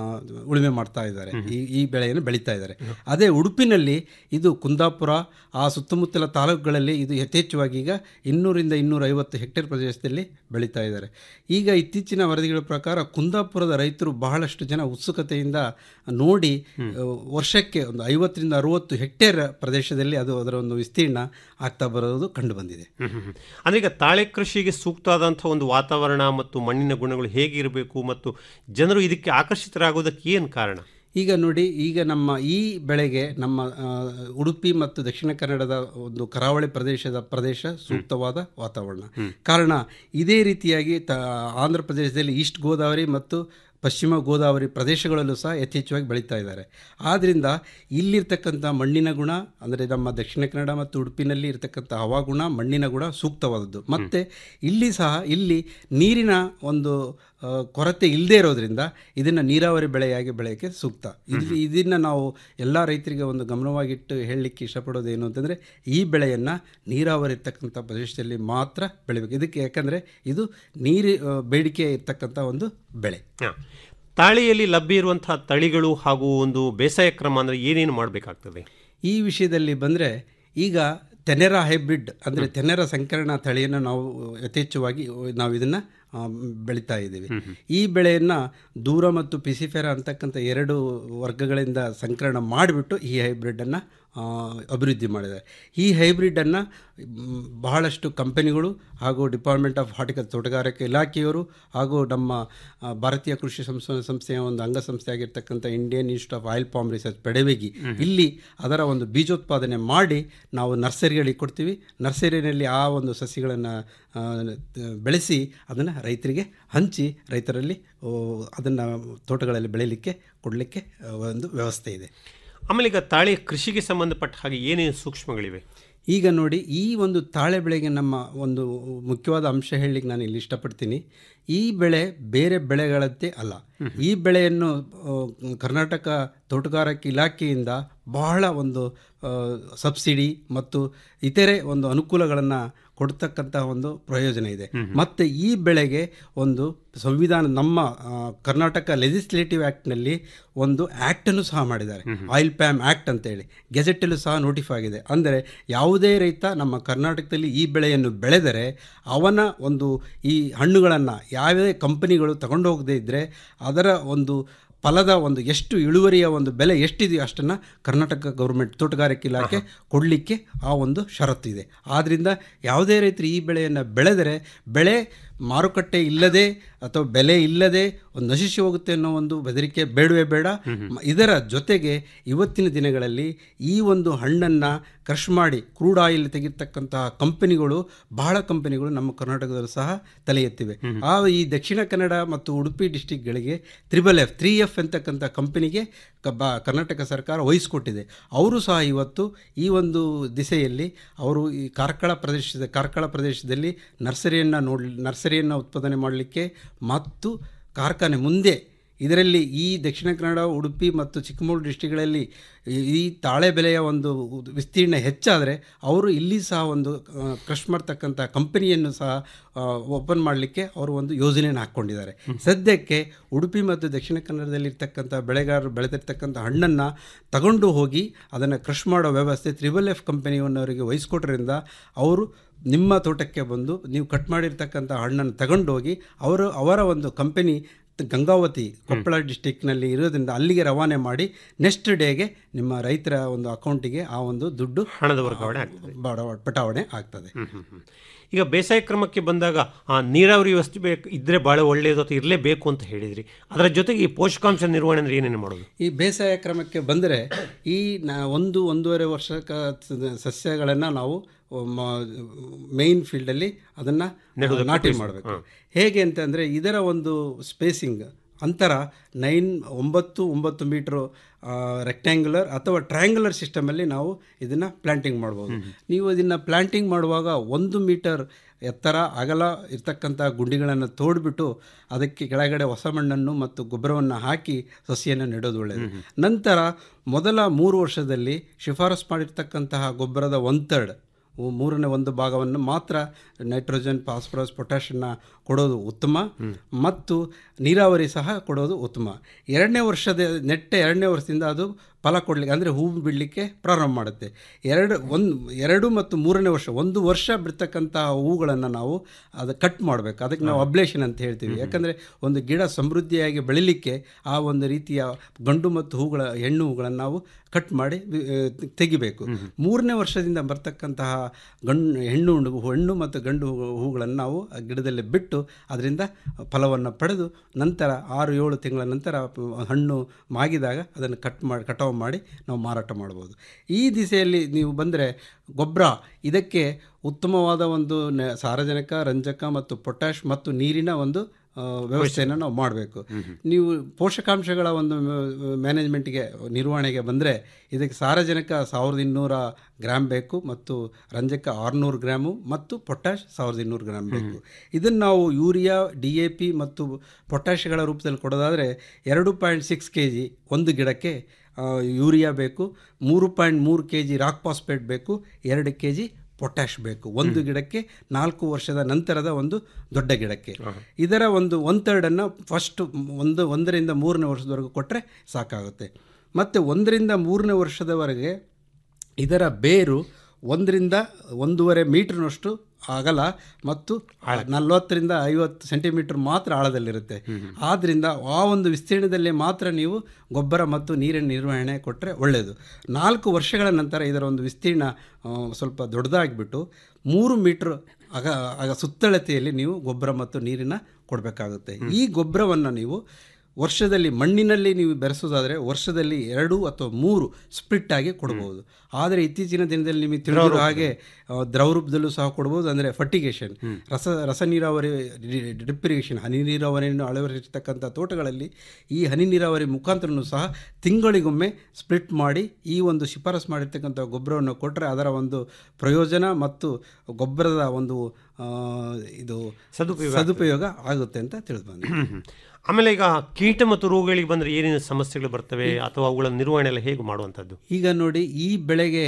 ಉಳುಮೆ ಮಾಡ್ತಾ ಇದ್ದಾರೆ ಈ ಈ ಬೆಳೆಯನ್ನು ಬೆಳೀತಾ ಇದ್ದಾರೆ ಅದೇ ಉಡುಪಿನಲ್ಲಿ ಇದು ಕುಂದಾಪುರ ಆ ಸುತ್ತಮುತ್ತಲ ತಾಲೂಕುಗಳಲ್ಲಿ ಇದು ಯಥೇಚ್ಛವಾಗಿ ಈಗ ಇನ್ನೂರಿಂದ ಇನ್ನೂರ ಐವತ್ತು ಹೆಕ್ಟೇರ್ ಪ್ರದೇಶದಲ್ಲಿ ಬೆಳೀತಾ ಇದ್ದಾರೆ ಈಗ ಇತ್ತೀಚಿನ ವರದಿಗಳ ಪ್ರಕಾರ ಕುಂದಾಪುರದ ರೈತರು ಬಹಳಷ್ಟು ಜನ ಉತ್ಸುಕತೆಯಿಂದ ನೋಡಿ ಆ, ವರ್ಷಕ್ಕೆ ಒಂದು ಐವತ್ತರಿಂದ ಅರುವತ್ತು ಹೆಕ್ಟೇರ್ ಪ್ರದೇಶದಲ್ಲಿ ಅದು ಅದರ ಒಂದು ವಿಸ್ತೀರ್ಣ ಆಗ್ತಾ ಬರೋದು ಕಂಡು ಬಂದಿದೆ ಹ್ಮ್, ಹ್ಮ್, ಹ್ಮ್. ಅಂದ್ರೆ ಈಗ ತಾಳೆ ಕೃಷಿಗೆ ಸೂಕ್ತವಾದಂಥ ಒಂದು ವಾತಾವರಣ ಮತ್ತು ಮಣ್ಣಿನ ಗುಣಗಳು ಹೇಗಿರಬೇಕು ಮತ್ತು ಜನರು ಇದಕ್ಕೆ ಆಕರ್ಷಿತರಾಗೋದಕ್ಕೆ ಏನು ಕಾರಣ ಈಗ ನೋಡಿ ಈಗ ನಮ್ಮ ಈ ಬೆಳೆಗೆ ನಮ್ಮ ಆ, ಉಡುಪಿ ಮತ್ತು ದಕ್ಷಿಣ ಕನ್ನಡದ ಒಂದು ಕರಾವಳಿ ಪ್ರದೇಶದ ಪ್ರದೇಶ ಸೂಕ್ತವಾದ ವಾತಾವರಣ ಕಾರಣ ಇದೇ ರೀತಿಯಾಗಿ ತ ಆಂಧ್ರ ಪ್ರದೇಶದಲ್ಲಿ ಈಸ್ಟ್ ಗೋದಾವರಿ ಮತ್ತು ಪಶ್ಚಿಮ ಗೋದಾವರಿ ಪ್ರದೇಶಗಳಲ್ಲೂ ಸಹ ಯಥೇಚ್ಛವಾಗಿ ಬೆಳೀತಾ ಇದ್ದಾರೆ ಆದ್ದರಿಂದ ಇಲ್ಲಿರ್ತಕ್ಕಂಥ ಮಣ್ಣಿನ ಗುಣ ಅಂದರೆ ನಮ್ಮ ದಕ್ಷಿಣ ಕನ್ನಡ ಮತ್ತು ಉಡುಪಿನಲ್ಲಿ ಇರ್ತಕ್ಕಂಥ ಹವಾಗುಣ ಮಣ್ಣಿನ ಗುಣ ಸೂಕ್ತವಾದದ್ದು ಮತ್ತು ಇಲ್ಲಿ ಸಹ ಇಲ್ಲಿ ನೀರಿನ ಒಂದು ಆ, ಕೊರತೆ ಇಲ್ಲದೇ ಇರೋದ್ರಿಂದ ಇದನ್ನು ನೀರಾವರಿ ಬೆಳೆಯಾಗಿ ಬೆಳೆಯೋಕ್ಕೆ ಸೂಕ್ತ ಇಲ್ಲಿ ಇದನ್ನು ನಾವು ಎಲ್ಲ ರೈತರಿಗೆ ಒಂದು ಗಮನವಾಗಿಟ್ಟು ಹೇಳಲಿಕ್ಕೆ ಇಷ್ಟಪಡೋದು ಏನು ಅಂತಂದರೆ ಈ ಬೆಳೆಯನ್ನು ನೀರಾವರಿ ಇರ್ತಕ್ಕಂಥ ಪ್ರದೇಶದಲ್ಲಿ ಮಾತ್ರ ಬೆಳಿಬೇಕು ಇದಕ್ಕೆ ಯಾಕಂದರೆ ಇದು ನೀರು ಆ, ಬೇಡಿಕೆ ಇರ್ತಕ್ಕಂಥ ಒಂದು ಬೆಳೆ ಹಾ. ತಾಳೆಯಲ್ಲಿ ಲಭ್ಯ ಇರುವಂತಹ ತಳಿಗಳು ಹಾಗೂ ಒಂದು ಬೇಸಾಯ ಕ್ರಮ ಅಂದರೆ ಏನೇನು ಮಾಡಬೇಕಾಗ್ತದೆ ಈ ವಿಷಯದಲ್ಲಿ ಬಂದರೆ ಈಗ ತೆನೆರ ಹೈಬ್ರಿಡ್ ಅಂದರೆ ತೆನೆರ ಸಂಕರಣ ತಳಿಯನ್ನು ನಾವು ಯಥೇಚ್ಛವಾಗಿ ನಾವು ಇದನ್ನು ಬೆಳೀತಾ ಇದ್ದೀವಿ ಈ ಬೆಳೆಯನ್ನು ದೂರ ಮತ್ತು ಪಿಸಿಫೆರ ಅಂತಕ್ಕಂಥ ಎರಡು ವರ್ಗಗಳಿಂದ ಸಂಕಲನ ಮಾಡಿಬಿಟ್ಟು ಈ ಹೈಬ್ರಿಡನ್ನು ಅಭಿವೃದ್ಧಿ ಮಾಡಿದ್ದಾರೆ ಈ ಹೈಬ್ರಿಡನ್ನು ಬಹಳಷ್ಟು ಕಂಪನಿಗಳು ಹಾಗೂ ಡಿಪಾರ್ಟ್ಮೆಂಟ್ ಆಫ್ ಹಾರ್ಟಿಕಲ್ ತೋಟಗಾರಿಕೆ ಇಲಾಖೆಯವರು ಹಾಗೂ ನಮ್ಮ ಆ, ಭಾರತೀಯ ಕೃಷಿ ಸಂಶೋಧನಾ ಸಂಸ್ಥೆಯ ಒಂದು ಅಂಗಸಂಸ್ಥೆ ಆಗಿರ್ತಕ್ಕಂಥ Indian institute of oil palm research Pedavegi ಇಲ್ಲಿ ಅದರ ಒಂದು ಬೀಜೋತ್ಪಾದನೆ ಮಾಡಿ ನಾವು ನರ್ಸರಿಗಳಿಗೆ ಕೊಡ್ತೀವಿ ನರ್ಸರಿನಲ್ಲಿ ಆ ಒಂದು ಸಸಿಗಳನ್ನು ಬೆಳೆಸಿ ಅದನ್ನು ರೈತರಿಗೆ ಹಂಚಿ ರೈತರಲ್ಲಿ ಅದನ್ನು ತೋಟಗಳಲ್ಲಿ ಬೆಳೀಲಿಕ್ಕೆ ಕೊಡಲಿಕ್ಕೆ ಒಂದು ವ್ಯವಸ್ಥೆ ಇದೆ ಆಮೇಲೆ ಈಗ ತಾಳೆ ಕೃಷಿಗೆ ಸಂಬಂಧಪಟ್ಟ ಹಾಗೆ ಏನೇನು ಸೂಕ್ಷ್ಮಗಳಿವೆ ಈಗ ನೋಡಿ ಈ ಒಂದು ತಾಳೆ ಬೆಳೆಗೆ ನಮ್ಮ ಒಂದು ಮುಖ್ಯವಾದ ಅಂಶ ಹೇಳಲಿಕ್ಕೆ ನಾನು ಇಲ್ಲಿ ಇಷ್ಟಪಡ್ತೀನಿ ಈ ಬೆಳೆ ಬೇರೆ ಬೆಳೆಗಳಂತೆ ಅಲ್ಲ ಈ ಬೆಳೆಯನ್ನು ಆ, ಕರ್ನಾಟಕ ತೋಟಗಾರಿಕೆ ಇಲಾಖೆಯಿಂದ ಬಹಳ ಒಂದು ಆ, ಸಬ್ಸಿಡಿ ಮತ್ತು ಇತರೆ ಒಂದು ಅನುಕೂಲಗಳನ್ನು ಕೊಡ್ತಕ್ಕಂಥ ಒಂದು ಪ್ರಯೋಜನ ಇದೆ ಮತ್ತು ಈ ಬೆಳೆಗೆ ಒಂದು ಸಂವಿಧಾನ ನಮ್ಮ ಆ, ಕರ್ನಾಟಕ ಲೆಜಿಸ್ಲೇಟಿವ್ ಆ್ಯಕ್ಟ್ನಲ್ಲಿ ಒಂದು ಆ್ಯಕ್ಟನ್ನು ಸಹ ಮಾಡಿದ್ದಾರೆ ಆಯಿಲ್ ಪ್ಯಾಮ್ ಆ್ಯಕ್ಟ್ ಅಂತೇಳಿ ಗೆಜೆಟಲ್ಲೂ ಸಹ ನೋಟಿಫೈ ಆಗಿದೆ ಅಂದರೆ ಯಾವುದೇ ರೈತ ನಮ್ಮ ಕರ್ನಾಟಕದಲ್ಲಿ ಈ ಬೆಳೆಯನ್ನು ಬೆಳೆದರೆ ಅವನ ಒಂದು ಈ ಹಣ್ಣುಗಳನ್ನು ಯಾವುದೇ ಕಂಪನಿಗಳು ತಗೊಂಡು ಹೋಗದೇ ಇದ್ದರೆ ಅದರ ಒಂದು ಫಲದ ಒಂದು ಎಷ್ಟು ಇಳುವರಿಯ ಒಂದು ಬೆಲೆ ಎಷ್ಟಿದೆಯೋ ಅಷ್ಟನ್ನು ಕರ್ನಾಟಕ ಗೌರ್ಮೆಂಟ್ ತೋಟಗಾರಿಕೆ ಇಲಾಖೆ ಕೊಡಲಿಕ್ಕೆ ಆ ಒಂದು ಷರತ್ತು ಇದೆ ಆದ್ದರಿಂದ ಯಾವುದೇ ರೈತರು ಈ ಬೆಳೆಯನ್ನು ಬೆಳೆದರೆ ಬೆಳೆ ಮಾರುಕಟ್ಟೆ ಇಲ್ಲದೆ ಅಥವಾ ಬೆಲೆ ಇಲ್ಲದೆ ಒಂದು ನಶಿಸಿ ಹೋಗುತ್ತೆ ಅನ್ನೋ ಒಂದು ಬೆದರಿಕೆ ಬೇಡವೇ ಬೇಡ ಮ- ಇದರ ಜೊತೆಗೆ ಇವತ್ತಿನ ದಿನಗಳಲ್ಲಿ ಈ ಒಂದು ಹಣ್ಣನ್ನು ಕ್ರಷ್ ಮಾಡಿ ಕ್ರೂಡ್ ಆಯಿಲ್ ತೆಗಿರ್ತಕ್ಕಂತಹ ಕಂಪನಿಗಳು ಬಹಳ ಕಂಪನಿಗಳು ನಮ್ಮ ಕರ್ನಾಟಕದಲ್ಲೂ ಸಹ ತಲೆ ಎತ್ತಿವೆ ಆ ಈ ದಕ್ಷಿಣ ಕನ್ನಡ ಮತ್ತು ಉಡುಪಿ ಡಿಸ್ಟಿಕ್ಗಳಿಗೆ ತ್ರಿಬಲ್ ಎಫ್ ತ್ರೀ ಎಫ್ ಅಂತಕ್ಕಂಥ ಕಂಪನಿಗೆ ಕ- ಬ- ಕರ್ನಾಟಕ ಸರ್ಕಾರ ವಹಿಸಿಕೊಟ್ಟಿದೆ ಅವರು ಸಹ ಇವತ್ತು ಈ ಒಂದು ದಿಸೆಯಲ್ಲಿ ಅವರು ಈ ಕಾರ್ಕಳ ಪ್ರದೇಶದ ಕಾರ್ಕಳ ಪ್ರದೇಶದಲ್ಲಿ ನರ್ಸರಿಯನ್ನು ನೋಡಿ ನರ್ಸರಿಯನ್ನು ಉತ್ಪಾದನೆ ಮಾಡಲಿಕ್ಕೆ ಮತ್ತು ಕಾರ್ಖಾನೆ ಮುಂದೆ ಇದರಲ್ಲಿ ಈ ದಕ್ಷಿಣ ಕನ್ನಡ ಉಡುಪಿ ಮತ್ತು ಚಿಕ್ಕಮಗಳೂರು ಡಿಸ್ಟಿಕ್ಗಳಲ್ಲಿ ಈ- ಈ ತಾಳೆ ಬೆಲೆಯ ಒಂದು ವಿಸ್ತೀರ್ಣ ಹೆಚ್ಚಾದರೆ ಅವರು ಇಲ್ಲಿ ಸಹ ಒಂದು ಕ್ರಷ್ ಮಾಡ್ತಕ್ಕಂಥ ಕಂಪನಿಯನ್ನು ಸಹ ಓಪನ್ ಮಾಡಲಿಕ್ಕೆ ಅವರು ಒಂದು ಯೋಜನೆಯನ್ನು ಹಾಕ್ಕೊಂಡಿದ್ದಾರೆ ಸದ್ಯಕ್ಕೆ ಉಡುಪಿ ಮತ್ತು ದಕ್ಷಿಣ ಕನ್ನಡದಲ್ಲಿ ಇರ್ತಕ್ಕಂಥ ಬೆಳೆಗಾರರು ಬೆಳೆದಿರ್ತಕ್ಕಂಥ ಹಣ್ಣನ್ನು ತಗೊಂಡು ಹೋಗಿ ಅದನ್ನು ಕ್ರಷ್ ಮಾಡೋ ವ್ಯವಸ್ಥೆ ತ್ರಿಬಲ್ ಎಫ್ ಕಂಪನಿಯವರಿಗೆ ವಹಿಸ್ಕೊಟ್ರಿಂದ ಅವರು ನಿಮ್ಮ ತೋಟಕ್ಕೆ ಬಂದು ನೀವು ಕಟ್ ಮಾಡಿರ್ತಕ್ಕಂಥ ಹಣ್ಣನ್ನು ತಗೊಂಡೋಗಿ ಅವರು ಅವರ ಒಂದು ಕಂಪನಿ ಗಂಗಾವತಿ ಕೊಪ್ಪಳ ಡಿಸ್ಟಿಕ್ನಲ್ಲಿ ಇರೋದ್ರಿಂದ ಅಲ್ಲಿಗೆ ರವಾನೆ ಮಾಡಿ ನೆಕ್ಸ್ಟ್ ಡೇಗೆ ನಿಮ್ಮ ರೈತರ ಒಂದು ಅಕೌಂಟಿಗೆ ಆ ಒಂದು ದುಡ್ಡು ಹಣದ ವರ್ಗಾವಣೆ ಆಗ್ತದೆ ಬಡ- ಪಟಾವಣೆ ಆಗ್ತದೆ ಹ್ಮ್, ಹ್ಮ್, ಹ್ಮ್. ಈಗ ಬೇಸಾಯ ಕ್ರಮಕ್ಕೆ ಬಂದಾಗ ಆ ನೀರಾವರಿ ವ್ಯವಸ್ಥೆ ಬೇಕು ಇದ್ರೆ ಭಾಳ ಒಳ್ಳೆಯದು ಅಥವಾ ಇರಲೇಬೇಕು ಅಂತ ಹೇಳಿದ್ರಿ ಅದರ ಜೊತೆಗೆ ಈ ಪೋಷಕಾಂಶ ನಿರ್ವಹಣೆ ಅಂದ್ರೆ ಏನೇನು ಮಾಡೋದು ಈ ಬೇಸಾಯ ಕ್ರಮಕ್ಕೆ ಬಂದರೆ ಈ ನ ಒಂದು ಒಂದೂವರೆ ವರ್ಷಕ ಸಸ್ಯಗಳನ್ನು ನಾವು ಮೇನ್ ಫೀಲ್ಡಲ್ಲಿ ಅದನ್ನು ನಾಟಿ ಮಾಡಬೇಕು ಹೇಗೆ ಅಂತಂದರೆ ಇದರ ಒಂದು ಸ್ಪೇಸಿಂಗ್ ಅಂತರ ನೈನ್ ಒಂಬತ್ತು ಒಂಬತ್ತು ಮೀಟ್ರು ರೆಕ್ಟ್ಯಾಂಗ್ಯುಲರ್ ಅಥವಾ ಟ್ರಯಾಂಗ್ಯುಲರ್ ಸಿಸ್ಟಮಲ್ಲಿ ನಾವು ಇದನ್ನು ಪ್ಲಾಂಟಿಂಗ್ ಮಾಡ್ಬೋದು ನೀವು ಇದನ್ನು ಪ್ಲಾಂಟಿಂಗ್ ಮಾಡುವಾಗ ಒಂದು ಮೀಟರ್ ಎತ್ತರ ಅಗಲ ಇರ್ತಕ್ಕಂಥ ಗುಂಡಿಗಳನ್ನು ತೋಡ್ಬಿಟ್ಟು ಅದಕ್ಕೆ ಕೆಳಗಡೆ ಹೊಸ ಮಣ್ಣನ್ನು ಮತ್ತು ಗೊಬ್ಬರವನ್ನು ಹಾಕಿ ಸಸಿಯನ್ನು ನೆಡೋದು ಒಳ್ಳೆಯದು ನಂತರ ಮೊದಲ ಮೂರು ವರ್ಷದಲ್ಲಿ ಶಿಫಾರಸು ಮಾಡಿರ್ತಕ್ಕಂತಹ ಗೊಬ್ಬರದ ಒನ್ ಥರ್ಡ್ ಮೂರನೇ ಒಂದು ಭಾಗವನ್ನು ಮಾತ್ರ ನೈಟ್ರೋಜನ್ ಫಾಸ್ಫರಸ್ ಪೊಟ್ಯಾಷನ್ನ ಕೊಡೋದು ಉತ್ತಮ ಮತ್ತು ನೀರಾವರಿ ಸಹ ಕೊಡೋದು ಉತ್ತಮ ಎರಡನೇ ವರ್ಷದ ನೆಟ್ಟ ಎರಡನೇ ವರ್ಷದಿಂದ ಅದು ಫಲ ಕೊಡಲಿಕ್ಕೆ ಅಂದರೆ ಹೂವು ಬಿಡಲಿಕ್ಕೆ ಪ್ರಾರಂಭ ಮಾಡುತ್ತೆ ಎರಡು ಒಂದು ಎರಡು ಮತ್ತು ಮೂರನೇ ವರ್ಷ ಒಂದು ವರ್ಷ ಬಿಡ್ತಕ್ಕಂತಹ ಹೂಗಳನ್ನು ನಾವು ಅದು ಕಟ್ ಮಾಡಬೇಕು ಅದಕ್ಕೆ ನಾವು ಅಬ್ಲೇಷನ್ ಅಂತ ಹೇಳ್ತೀವಿ ಯಾಕಂದರೆ ಒಂದು ಗಿಡ ಸಮೃದ್ಧಿಯಾಗಿ ಬೆಳಿಲಿಕ್ಕೆ ಆ ಒಂದು ರೀತಿಯ ಗಂಡು ಮತ್ತು ಹೂಗಳ ಹೆಣ್ಣು ಹೂಗಳನ್ನು ನಾವು ಕಟ್ ಮಾಡಿ ಆ, ತೆಗಿಬೇಕು ಮೂರನೇ ವರ್ಷದಿಂದ ಬರ್ತಕ್ಕಂತಹ ಗಂಡು ಹೆಣ್ಣು ಹಣ್ಣು ಹೆಣ್ಣು ಮತ್ತು ಗಂಡು ಹೂ- ಹೂಗಳನ್ನು ನಾವು ಆ ಗಿಡದಲ್ಲಿ ಬಿಟ್ಟು ಅದರಿಂದ ಫಲವನ್ನು ಪಡೆದು ನಂತರ ಆರು ಏಳು ತಿಂಗಳ ನಂತರ ಪ- ಹಣ್ಣು ಮಾಗಿದಾಗ ಅದನ್ನು ಕಟ್ ಮಾಡಿ ಕಟಾವು ಮಾಡಿ ನಾವು ಮಾರಾಟ ಮಾಡ್ಬೋದು ಈ ದಿಸೆಯಲ್ಲಿ ನೀವು ಬಂದರೆ ಗೊಬ್ಬರ ಇದಕ್ಕೆ ಉತ್ತಮವಾದ ಒಂದು ನ- ಸಾರಜನಕ ರಂಜಕ ಮತ್ತು ಪೊಟ್ಯಾಷ್ ಮತ್ತು ನೀರಿನ ಒಂದು ಆ, ವ್ಯವಸ್ಥೆಯನ್ನು ನಾವು ಮಾಡಬೇಕು ನೀವು ಪೋಷಕಾಂಶಗಳ ಒಂದು ಮ್ಯಾನೇಜ್ಮೆಂಟ್ಗೆ ನಿರ್ವಹಣೆಗೆ ಬಂದರೆ ಇದಕ್ಕೆ ಸಾರಜನಕ ಸಾವಿರದ ಇನ್ನೂರ ಗ್ರಾಮ್ ಬೇಕು ಮತ್ತು ರಂಜಕ ಆರುನೂರು ಗ್ರಾಮು ಮತ್ತು ಪೊಟ್ಯಾಷ್ ಸಾವಿರದ ಇನ್ನೂರು ಗ್ರಾಮ್ ಬೇಕು ಇದನ್ನು ನಾವು ಯೂರಿಯಾ ಡಿ ಎ ಪಿ ಮತ್ತು ಪೊಟ್ಯಾಷ್ಗಳ ರೂಪದಲ್ಲಿ ಕೊಡೋದಾದರೆ ಎರಡು ಪಾಯಿಂಟ್ ಸಿಕ್ಸ್ ಕೆ ಜಿ ಒಂದು ಗಿಡಕ್ಕೆ ಆ, ಯೂರಿಯಾ ಬೇಕು ಮೂರು ಪಾಯಿಂಟ್ ಮೂರು ಕೆ ಜಿ ರಾಕ್ ಪಾಸ್ಪೇಟ್ ಬೇಕು ಎರಡು ಕೆ ಜಿ ಪೊಟ್ಯಾಷ್ ಬೇಕು ಒಂದು ಗಿಡಕ್ಕೆ ನಾಲ್ಕು ವರ್ಷದ ನಂತರದ ಒಂದು ದೊಡ್ಡ ಗಿಡಕ್ಕೆ ಇದರ ಒಂದು ಒನ್ ಥರ್ಡನ್ನು ಫಸ್ಟ್ ಒಂದು ಒಂದರಿಂದ ಮೂರನೇ ವರ್ಷದವರೆಗೂ ಕೊಟ್ಟರೆ ಸಾಕಾಗುತ್ತೆ ಮತ್ತು ಒಂದರಿಂದ ಮೂರನೇ ವರ್ಷದವರೆಗೆ ಇದರ ಬೇರು ಒಂದರಿಂದ ಒಂದೂವರೆ ಮೀಟರ್ನಷ್ಟು ಅಗಲ ಮತ್ತು ನಲವತ್ತರಿಂದ ಐವತ್ತು ಸೆಂಟಿಮೀಟರ್ ಮಾತ್ರ ಆಳದಲ್ಲಿರುತ್ತೆ ಆದ್ದರಿಂದ ಆ ಒಂದು ವಿಸ್ತೀರ್ಣದಲ್ಲಿ ಮಾತ್ರ ನೀವು ಗೊಬ್ಬರ ಮತ್ತು ನೀರಿನ ನಿರ್ವಹಣೆ ಕೊಟ್ಟರೆ ಒಳ್ಳೆಯದು ನಾಲ್ಕು ವರ್ಷಗಳ ನಂತರ ಇದರ ಒಂದು ವಿಸ್ತೀರ್ಣ ಆ, ಸ್ವಲ್ಪ ದೊಡ್ಡದಾಗಿಬಿಟ್ಟು ಮೂರು ಮೀಟ್ರ್ ಅಗ ಆಗ ಸುತ್ತಳತೆಯಲ್ಲಿ ನೀವು ಗೊಬ್ಬರ ಮತ್ತು ನೀರಿನ ಕೊಡಬೇಕಾಗುತ್ತೆ ಈ ಗೊಬ್ಬರವನ್ನು ನೀವು ವರ್ಷದಲ್ಲಿ ಮಣ್ಣಿನಲ್ಲಿ ನೀವು ಬೆರೆಸೋದಾದರೆ ವರ್ಷದಲ್ಲಿ ಎರಡು ಅಥವಾ ಮೂರು ಸ್ಪ್ಲಿಟ್ ಆಗಿ ಕೊಡ್ಬೋದು ಆದರೆ ಇತ್ತೀಚಿನ ದಿನದಲ್ಲಿ ನಿಮಗೆ ತಿಳಿದಿರೋ ಹಾಗೆ ಆ, ದ್ರವ ರೂಪದಲ್ಲೂ ಸಹ ಕೊಡ್ಬೋದು ಅಂದರೆ ಫರ್ಟಿಗೇಷನ್ ರಸ ರಸ ನೀರಾವರಿ ಡ್ರಿಪ್ ಇರಿಗೇಷನ್ ಹನಿ ನೀರಾವರಿಯನ್ನು ಅಳವಡಿಸಿರ್ತಕ್ಕಂಥ ತೋಟಗಳಲ್ಲಿ ಈ ಹನಿ ನೀರಾವರಿ ಮುಖಾಂತರನೂ ಸಹ ತಿಂಗಳಿಗೊಮ್ಮೆ ಸ್ಪ್ಲಿಟ್ ಮಾಡಿ ಈ ಒಂದು ಶಿಫಾರಸು ಮಾಡಿರ್ತಕ್ಕಂಥ ಗೊಬ್ಬರವನ್ನು ಕೊಟ್ಟರೆ ಅದರ ಒಂದು ಪ್ರಯೋಜನ ಮತ್ತು ಗೊಬ್ಬರದ ಒಂದು ಆ, ಇದು ಸದುಪಯೋಗ ಸದುಪಯೋಗ ಆಗುತ್ತೆ ಅಂತ ತಿಳಿದು ಬಂದಿದೆ ಹ್ಮ್, ಹ್ಮ್. ಆಮೇಲೆ ಈಗ ಕೀಟ ಮತ್ತು ರೋಗಗಳಿಗೆ ಬಂದರೆ ಏನೇನು ಸಮಸ್ಯೆಗಳು ಬರ್ತವೆ ಅಥವಾ ಅವುಗಳ ನಿರ್ವಹಣೆ ಎಲ್ಲ ಹೇಗೆ ಮಾಡುವಂಥದ್ದು ಈಗ ನೋಡಿ ಈ ಬೆಳೆಗೆ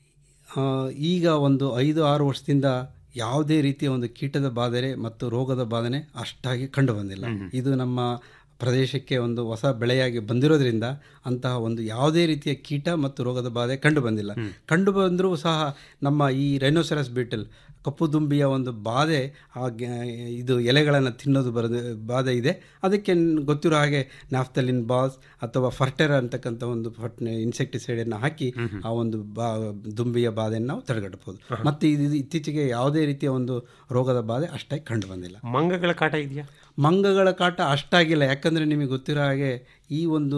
ಆ, ಈಗ ಒಂದು ಐದು ಆರು ವರ್ಷದಿಂದ ಯಾವುದೇ ರೀತಿಯ ಒಂದು ಕೀಟದ ಬಾಧನೆ ಮತ್ತು ರೋಗದ ಬಾಧನೆ ಅಷ್ಟಾಗಿ ಕಂಡು ಬಂದಿಲ್ಲ ಇದು ನಮ್ಮ ಪ್ರದೇಶಕ್ಕೆ ಒಂದು ಹೊಸ ಬೆಳೆಯಾಗಿ ಬಂದಿರೋದ್ರಿಂದ ಅಂತಹ ಒಂದು ಯಾವುದೇ ರೀತಿಯ ಕೀಟ ಮತ್ತು ರೋಗದ ಬಾಧೆ ಕಂಡು ಬಂದಿಲ್ಲ ಕಂಡು ಬಂದರೂ ಸಹ ನಮ್ಮ ಈ ರೈನೋಸೆರಸ್ ಬೀಟಲ್ ಕಪ್ಪು ದುಂಬಿಯ ಒಂದು ಬಾಧೆ ಆ ಗ- ಇದು ಎಲೆಗಳನ್ನು ತಿನ್ನೋದು ಬರೋದು ಬಾಧೆ ಇದೆ ಅದಕ್ಕೆ ನ್- ಗೊತ್ತಿರೋ ಹಾಗೆ ನಾಫ್ತಲಿನ್ ಬಾಸ್ ಅಥವಾ ಫರ್ಟೆರ ಅಂತಕ್ಕಂಥ ಒಂದು ಫಟ್ ಇನ್ಸೆಕ್ಟಿಸೈಡನ್ನು ಹಾಕಿ ಆ ಒಂದು ಬಾ ದುಂಬಿಯ ಬಾಧೆಯನ್ನು ನಾವು ತಡೆಗಟ್ಟಬಹುದು ಮತ್ತು ಇದು ಇದು ಇತ್ತೀಚೆಗೆ ಯಾವುದೇ ರೀತಿಯ ಒಂದು ರೋಗದ ಬಾಧೆ ಅಷ್ಟಾಗಿ ಕಂಡು ಬಂದಿಲ್ಲ ಮಂಗಗಳ ಕಾಟ ಇದೆಯಾ ಮಂಗಗಳ ಕಾಟ ಅಷ್ಟಾಗಿಲ್ಲ ಯಾಕಂದರೆ ನಿಮಗೆ ಗೊತ್ತಿರೋ ಹಾಗೆ ಈ ಒಂದು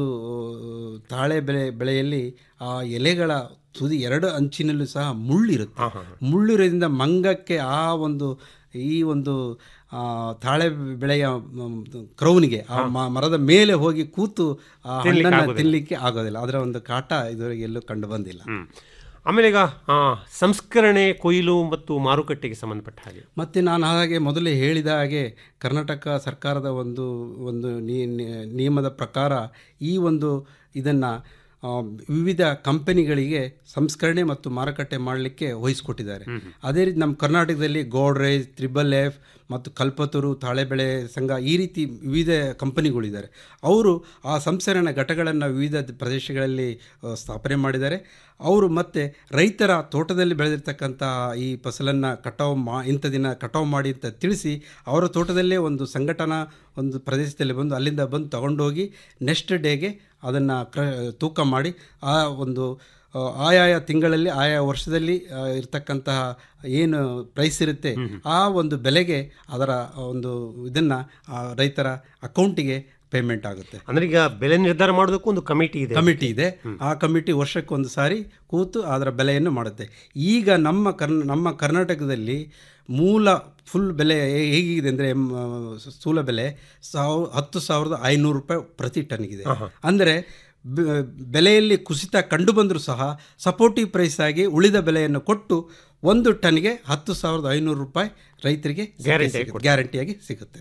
ತಾಳೆ ಬೆಳೆ ಬೆಳೆಯಲ್ಲಿ ಆ ಎಲೆಗಳ ತುದಿ ಎರಡು ಅಂಚಿನಲ್ಲೂ ಸಹ ಮುಳ್ಳಿರುತ್ತೆ ಮುಳ್ಳಿರೋದ್ರಿಂದ ಮಂಗಕ್ಕೆ ಆ ಒಂದು ಈ ಒಂದು ಆ, ತಾಳೆ ಬೆಳೆಯ ಮ್, ಕ್ರೌನಿಗೆ ಆ ಮ- ಮರದ ಮೇಲೆ ಹೋಗಿ ಕೂತು ಆ ಹಣ್ಣನ್ನು ತಿನ್ನಲಿಕ್ಕೆ ಆಗೋದಿಲ್ಲ ಅದರ ಒಂದು ಕಾಟ ಇದುವರೆಗೆ ಎಲ್ಲೂ ಕಂಡು ಬಂದಿಲ್ಲ ಹ್ಮ್. ಆಮೇಲೆ ಈಗ ಆ, ಸಂಸ್ಕರಣೆ ಕೊಯ್ಲು ಮತ್ತು ಮಾರುಕಟ್ಟೆಗೆ ಸಂಬಂಧಪಟ್ಟ ಹಾಗೆ ಮತ್ತು ನಾನು ಹಾಗೆ ಮೊದಲೇ ಹೇಳಿದ ಹಾಗೆ ಕರ್ನಾಟಕ ಸರ್ಕಾರದ ಒಂದು ಒಂದು ನೀ- ನೀ- ನಿಯಮದ ಪ್ರಕಾರ ಈ ಒಂದು ಇದನ್ನು ವಿವಿಧ ಕಂಪನಿಗಳಿಗೆ ಸಂಸ್ಕರಣೆ ಮತ್ತು ಮಾರುಕಟ್ಟೆ ಮಾಡಲಿಕ್ಕೆ ವಹಿಸ್ಕೊಟ್ಟಿದ್ದಾರೆ ಅದೇ ರೀತಿ ನಮ್ಮ ಕರ್ನಾಟಕದಲ್ಲಿ ಗೋಡ್ರೇಜ್ ತ್ರಿಬಲ್ ಎಫ್ ಮತ್ತು ಕಲ್ಪತರು ತಾಳೆಬೆಳೆ ಸಂಘ ಈ ರೀತಿ ವಿವಿಧ ಕಂಪನಿಗಳಿದ್ದಾರೆ ಅವರು ಆ ಸಂಸ್ಕರಣಾ ಘಟಗಳನ್ನು ವಿವಿಧ ಪ್ರದೇಶಗಳಲ್ಲಿ ಆ, ಸ್ಥಾಪನೆ ಮಾಡಿದ್ದಾರೆ ಅವರು ಮತ್ತೆ ರೈತರ ತೋಟದಲ್ಲಿ ಬೆಳೆದಿರ್ತಕ್ಕಂತಹ ಈ ಫಸಲನ್ನು ಕಟಾವು ಮಾ ಇಂಥ ದಿನ ಕಟಾವು ಮಾಡಿ ಅಂತ ತಿಳಿಸಿ ಅವರ ತೋಟದಲ್ಲೇ ಒಂದು ಸಂಘಟನಾ ಒಂದು ಪ್ರದೇಶದಲ್ಲಿ ಬಂದು ಅಲ್ಲಿಂದ ಬಂದು ತಗೊಂಡೋಗಿ ನೆಕ್ಸ್ಟ್ ಡೇಗೆ ಅದನ್ನು ಕ್ರ ತೂಕ ಮಾಡಿ ಆ ಒಂದು ಆ, ಆಯಾಯ ತಿಂಗಳಲ್ಲಿ ಆಯಾ ವರ್ಷದಲ್ಲಿ ಆ, ಇರ್ತಕ್ಕಂತಹ ಏನು ಪ್ರೈಸ್ ಇರುತ್ತೆ ಆ ಒಂದು ಬೆಲೆಗೆ ಅದರ ಒಂದು ಇದನ್ನು ರೈತರ ಅಕೌಂಟಿಗೆ ಪೇಮೆಂಟ್ ಆಗುತ್ತೆ ಅಂದ್ರೆ ಈಗ ಬೆಲೆ ನಿರ್ಧಾರ ಮಾಡೋದಕ್ಕೂ ಒಂದು ಕಮಿಟಿ ಇದೆ ಕಮಿಟಿ ಇದೆ ಆ ಕಮಿಟಿ ವರ್ಷಕ್ಕೊಂದು ಸಾರಿ ಕೂತು ಅದರ ಬೆಲೆಯನ್ನು ಮಾಡುತ್ತೆ ಈಗ ನಮ್ಮ ಕರ್ನ ನಮ್ಮ ಕರ್ನಾಟಕದಲ್ಲಿ ಮೂಲ ಫುಲ್ ಬೆಲೆ ಹೇ- ಹೇಗಿದೆ ಅಂದರೆ ಸ್ಥೂಲ ಬೆಲೆ ಸಾವ್ ಹತ್ತು ಸಾವಿರದ ಐನೂರು ರೂಪಾಯಿ ಪ್ರತಿ ಟನ್ಗಿದೆ ಅಂದರೆ ಬೆ- ಬೆಲೆಯಲ್ಲಿ ಕುಸಿತ ಕಂಡು ಬಂದರೂ ಸಹ ಸಪೋರ್ಟಿವ್ ಪ್ರೈಸ್ ಆಗಿ ಉಳಿದ ಬೆಲೆಯನ್ನು ಕೊಟ್ಟು ಒಂದು ಟನ್ಗೆ ಹತ್ತು ಸಾವಿರದ ಐನೂರು ರೂಪಾಯಿ ರೈತರಿಗೆ Guarantee ಆಗಿ ಗ್ಯಾರಂಟಿಯಾಗಿ ಸಿಗುತ್ತೆ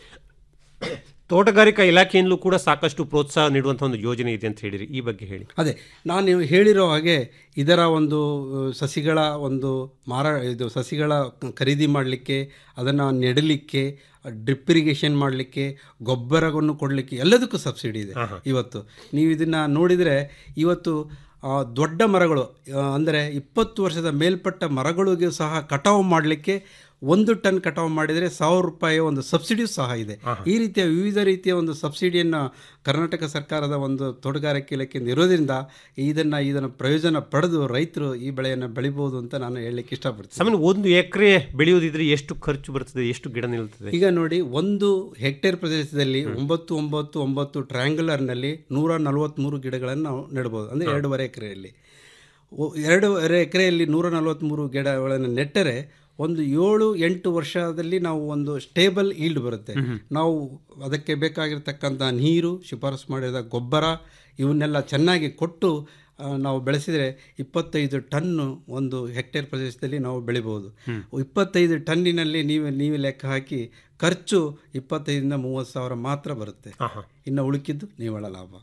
ತೋಟಗಾರಿಕಾ ಇಲಾಖೆಯಿಂದಲೂ ಕೂಡ ಸಾಕಷ್ಟು ಪ್ರೋತ್ಸಾಹ ನೀಡುವಂಥ ಒಂದು ಯೋಜನೆ ಇದೆ ಅಂತ ಹೇಳಿರಿ ಈ ಬಗ್ಗೆ ಹೇಳಿ ಅದೇ ನಾನು ಹೇಳಿರೋ ಹಾಗೆ ಇದರ ಒಂದು ಅಹ್, ಸಸಿಗಳ ಒಂದು ಮಾರ ಇದು ಸಸಿಗಳ ಖರೀದಿ ಮಾಡಲಿಕ್ಕೆ ಅದನ್ನು ನೆಡಲಿಕ್ಕೆ ಡ್ರಿಪ್ ಇರಿಗೇಷನ್ ಮಾಡಲಿಕ್ಕೆ ಗೊಬ್ಬರವನ್ನು ಕೊಡಲಿಕ್ಕೆ ಎಲ್ಲದಕ್ಕೂ ಸಬ್ಸಿಡಿ ಇದೆ ಇವತ್ತು ನೀವು ಇದನ್ನು ನೋಡಿದರೆ ಇವತ್ತು ಆ, ದೊಡ್ಡ ಮರಗಳು ಆ, ಅಂದರೆ ಇಪ್ಪತ್ತು ವರ್ಷದ ಮೇಲ್ಪಟ್ಟ ಮರಗಳಿಗೂ ಸಹ ಕಟಾವು ಮಾಡಲಿಕ್ಕೆ ಒಂದು ಟನ್ ಕಟಾವು ಮಾಡಿದರೆ ಸಾವಿರ ರೂಪಾಯಿ ಒಂದು ಸಬ್ಸಿಡಿಯೂ ಸಹ ಇದೆ ಈ ರೀತಿಯ ವಿವಿಧ ರೀತಿಯ ಒಂದು ಸಬ್ಸಿಡಿಯನ್ನು ಕರ್ನಾಟಕ ಸರ್ಕಾರದ ಒಂದು ತೋಟಗಾರಿಕೆ ಇಲಾಖೆಯಿಂದ ಇರೋದ್ರಿಂದ ಇದನ್ನು ಇದನ್ನು ಪ್ರಯೋಜನ ಪಡೆದು ರೈತರು ಈ ಬೆಳೆಯನ್ನು ಬೆಳಿಬೋದು ಅಂತ ನಾನು ಹೇಳಲಿಕ್ಕೆ ಇಷ್ಟಪಡ್ತೀನಿ ಸಾಮಾನ್ಯ ಒಂದು ಎಕರೆ ಬೆಳೆಯೋದಿದ್ರೆ ಎಷ್ಟು ಖರ್ಚು ಬರ್ತದೆ ಎಷ್ಟು ಗಿಡ ನಿಲ್ತದೆ ಈಗ ನೋಡಿ ಒಂದು ಹೆಕ್ಟೇರ್ ಪ್ರದೇಶದಲ್ಲಿ ಒಂಬತ್ತು ಒಂಬತ್ತು ಒಂಬತ್ತು ಟ್ರಯಾಂಗುಲರ್ನಲ್ಲಿ ನೂರ ನಲವತ್ತ್ಮೂರು ಗಿಡಗಳನ್ನು ನಾವು ನೆಡ್ಬೋದು ಅಂದರೆ ಎರಡೂವರೆ ಎಕರೆಯಲ್ಲಿ ಒ- ಎರಡೂವರೆ ಎಕರೆಯಲ್ಲಿ ನೂರ ನಲವತ್ತ್ಮೂರು ಗಿಡಗಳನ್ನು ನೆಟ್ಟರೆ ಒಂದು ಏಳು ಎಂಟು ವರ್ಷದಲ್ಲಿ ನಾವು ಒಂದು ಸ್ಟೇಬಲ್ ಈಲ್ಡ್ ಬರುತ್ತೆ ನಾವು ಅದಕ್ಕೆ ಬೇಕಾಗಿರ್ತಕ್ಕಂಥ ನೀರು ಶಿಫಾರಸು ಮಾಡಿದ ಗೊಬ್ಬರ ಇವನ್ನೆಲ್ಲ ಚೆನ್ನಾಗಿ ಕೊಟ್ಟು ಆ, ನಾವು ಬೆಳೆಸಿದರೆ ಇಪ್ಪತ್ತೈದು ಟನ್ನು ಒಂದು ಹೆಕ್ಟೇರ್ ಪ್ರದೇಶದಲ್ಲಿ ನಾವು ಬೆಳಿಬೋದು ಇಪ್ಪತ್ತೈದು ಟನ್ನಿನಲ್ಲಿ ನೀವು ನೀವು ಲೆಕ್ಕ ಹಾಕಿ ಖರ್ಚು ಇಪ್ಪತ್ತೈದರಿಂದ ಮೂವತ್ತು ಸಾವಿರ ಮಾತ್ರ ಬರುತ್ತೆ ಇನ್ನು ಉಳುಕಿದ್ದು ನಿವ್ವಳ ಲಾಭ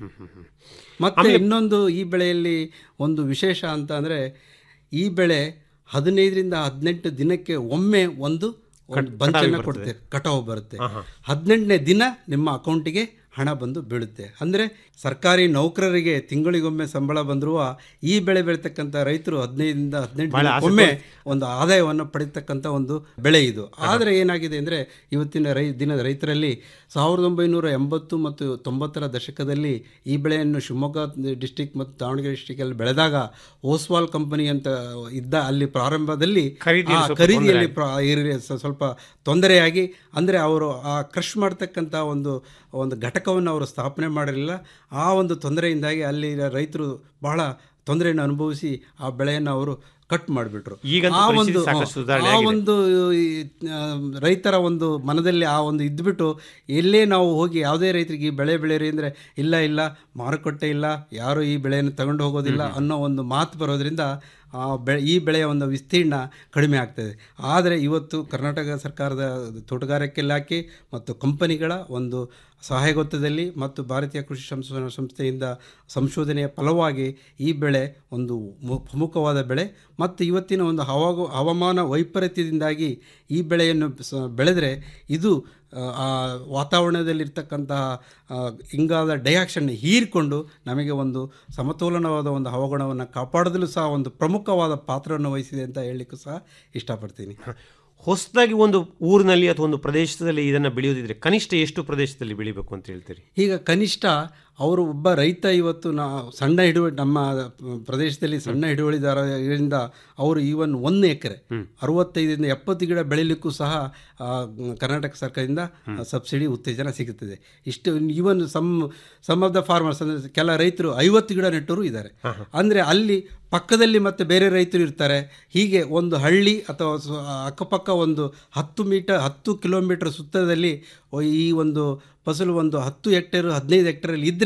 ಮತ್ತೆ ಇನ್ನೊಂದು ಈ ಬೆಳೆಯಲ್ಲಿ ಒಂದು ವಿಶೇಷ ಅಂತ ಅಂದರೆ ಈ ಬೆಳೆ ಹದಿನೈದರಿಂದ ಹದಿನೆಂಟು ದಿನಕ್ಕೆ ಒಮ್ಮೆ ಒಂದು ಒಂದು ಬಂಚನ್ನು ಕೊಡುತ್ತೆ ಕಟಾವು ಬರುತ್ತೆ ಹದಿನೆಂಟನೇ ದಿನ ನಿಮ್ಮ ಅಕೌಂಟಿಗೆ ಹಣ ಬಂದು ಬೀಳುತ್ತೆ ಅಂದರೆ ಸರ್ಕಾರಿ ನೌಕರರಿಗೆ ತಿಂಗಳಿಗೊಮ್ಮೆ ಸಂಬಳ ಬಂದರೂ ಈ ಬೆಳೆ ಬೆಳೀತಕ್ಕಂಥ ರೈತರು ಹದಿನೈದರಿಂದ ಹದಿನೆಂಟು ಒಮ್ಮೆ ಒಂದು ಆದಾಯವನ್ನು ಪಡಿತಕ್ಕಂಥ ಒಂದು ಬೆಳೆ ಇದು ಆದರೆ ಏನಾಗಿದೆ ಅಂದರೆ ಇವತ್ತಿನ ರೈ ದಿನದ ರೈತರಲ್ಲಿ ಸಾವಿರದ ಒಂಬೈನೂರ ಎಂಬತ್ತು ಮತ್ತು ತೊಂಬತ್ತರ ದಶಕದಲ್ಲಿ ಈ ಬೆಳೆಯನ್ನು ಶಿವಮೊಗ್ಗ ಡಿಸ್ಟಿಕ್ ಮತ್ತು ದಾವಣಗೆರೆ ಡಿಸ್ಟಿಕಲ್ಲಿ ಬೆಳೆದಾಗ ಓಸ್ವಾಲ್ ಕಂಪನಿ ಅಂತ ಇದ್ದ ಅಲ್ಲಿ ಪ್ರಾರಂಭದಲ್ಲಿ ಖರೀದಿಯಲ್ಲಿ ಆ ಸ್ವಲ್ಪ ಖರೀದಿಯಲ್ಲಿ ಪ್ರ- ಇರಿ- ಸ- ಸ್ವಲ್ಪ ತೊಂದರೆಯಾಗಿ ಅಂದರೆ ಅವರು ಆ ಕ್ರಷ್ ಮಾಡ್ತಕ್ಕಂಥ ಒಂದು ಒಂದು ಘಟಕವನ್ನು ಅವರು ಸ್ಥಾಪನೆ ಮಾಡಿರಲಿಲ್ಲ ಆ ಒಂದು ತೊಂದರೆಯಿಂದಾಗಿ ಅಲ್ಲಿ ರೈತರು ಬಹಳ ತೊಂದರೆಯನ್ನು ಅನುಭವಿಸಿ ಆ ಬೆಳೆಯನ್ನು ಅವರು ಕಟ್ ಮಾಡಿಬಿಟ್ರು ಈಗಂತೂ ಆ ಪರಿಸ್ಥಿತಿ ಒಂದು ಸಾಕಷ್ಟು ಸುಧಾರಣೆ ಆ ಆಗಿದೆ. ಒಂದು ಈ, ಆ, ರೈತರ ಒಂದು ಮನದಲ್ಲಿ ಆ ಒಂದು ಇದ್ಬಿಟ್ಟು ಎಲ್ಲೇ ನಾವು ಹೋಗಿ ಯಾವುದೇ ರೈತರಿಗೆ ಈ ಬೆಳೆ ಬೆಳೆಯಿರಿ ಅಂದರೆ ಇಲ್ಲ ಇಲ್ಲ ಮಾರುಕಟ್ಟೆ ಇಲ್ಲ ಯಾರು ಈ ಬೆಳೆಯನ್ನು ತಗೊಂಡು ಹೋಗೋದಿಲ್ಲ ಅನ್ನೋ ಒಂದು ಮಾತು ಬರೋದ್ರಿಂದ ಆ ಬೆಳೆ ಈ ಬೆಳೆಯ ಒಂದು ವಿಸ್ತೀರ್ಣ ಕಡಿಮೆ ಆಗ್ತದೆ ಆದರೆ ಇವತ್ತು ಕರ್ನಾಟಕ ಸರ್ಕಾರದ ತೋಟಗಾರಿಕೆ ಇಲಾಖೆ ಮತ್ತು ಕಂಪನಿಗಳ ಒಂದು ಸಹಾಯಗೊತ್ತದಲ್ಲಿ ಮತ್ತು ಭಾರತೀಯ ಕೃಷಿ ಸಂಶೋಧನಾ ಸಂಸ್ಥೆಯಿಂದ ಸಂಶೋಧನೆಯ ಫಲವಾಗಿ ಈ ಬೆಳೆ ಒಂದು ಮು- ಪ್ರಮುಖವಾದ ಬೆಳೆ ಮತ್ತು ಇವತ್ತಿನ ಒಂದು ಹವಾಗ ಹವಾಮಾನ ವೈಪರೀತ್ಯದಿಂದಾಗಿ ಈ ಬೆಳೆಯನ್ನು ಸ- ಬೆಳೆದರೆ ಇದು ಆ, ಆ ವಾತಾವರಣದಲ್ಲಿರ್ತಕ್ಕಂತಹ ಆ, ಇಂಗಾದ ಡೈಆಕ್ಸೈಡ್ನ ಹೀರಿಕೊಂಡು ನಮಗೆ ಒಂದು ಸಮತೋಲನವಾದ ಒಂದು ಹವಾಗುಣವನ್ನು ಕಾಪಾಡೋದಲ್ಲೂ ಸಹ ಒಂದು ಪ್ರಮುಖವಾದ ಪಾತ್ರವನ್ನು ವಹಿಸಿದೆ ಅಂತ ಹೇಳಲಿಕ್ಕೂ ಸಹ ಇಷ್ಟಪಡ್ತೀನಿ ಹೊಸದಾಗಿ ಒಂದು ಊರಿನಲ್ಲಿ ಅಥವಾ ಒಂದು ಪ್ರದೇಶದಲ್ಲಿ ಇದನ್ನು ಬೆಳೆಯೋದಿದ್ರೆ ಕನಿಷ್ಠ ಎಷ್ಟು ಪ್ರದೇಶದಲ್ಲಿ ಬೆಳಿಬೇಕು ಅಂತ ಹೇಳ್ತೀರಿ ಈಗ ಕನಿಷ್ಠ ಅವರು ಒಬ್ಬ ರೈತ ಇವತ್ತು ನಾ ಸಣ್ಣ ಹಿಡುವಳಿ ನಮ್ಮ ಪ್ರದೇಶದಲ್ಲಿ ಸಣ್ಣ ಹಿಡುವಳಿದಾರರಿಂದ ಅವರು ಈವನ್ ಒಂದು ಎಕರೆ ಅರವತ್ತೈದರಿಂದ ಎಪ್ಪತ್ತು ಗಿಡ ಬೆಳಿಲಿಕ್ಕೂ ಸಹ ಆ, ಕರ್ನಾಟಕ ಸರ್ಕಾರದಿಂದ ಸಬ್ಸಿಡಿ ಉತ್ತೇಜನ ಸಿಗುತ್ತದೆ ಇಷ್ಟು even some some of the farmers ಅಂದರೆ ಕೆಲ ರೈತರು ಐವತ್ತು ಗಿಡ ನೆಟ್ಟರು ಇದ್ದಾರೆ ಅಂದರೆ ಅಲ್ಲಿ ಪಕ್ಕದಲ್ಲಿ ಮತ್ತೆ ಬೇರೆ ರೈತರು ಇರ್ತಾರೆ ಹೀಗೆ ಒಂದು ಹಳ್ಳಿ ಅಥವಾ ಸು- ಅಕ್ಕಪಕ್ಕ ಒಂದು ಹತ್ತು ಮೀಟರ್ ಹತ್ತು ಕಿಲೋಮೀಟರ್ ಸುತ್ತದಲ್ಲಿ ಈ ಒಂದು ಫಸಲು ಒಂದು ಹತ್ತು ಹೆಕ್ಟೇರು ಹದಿನೈದು ಹೆಕ್ಟೇರಲ್ಲಿ ಇದ್ದರೆ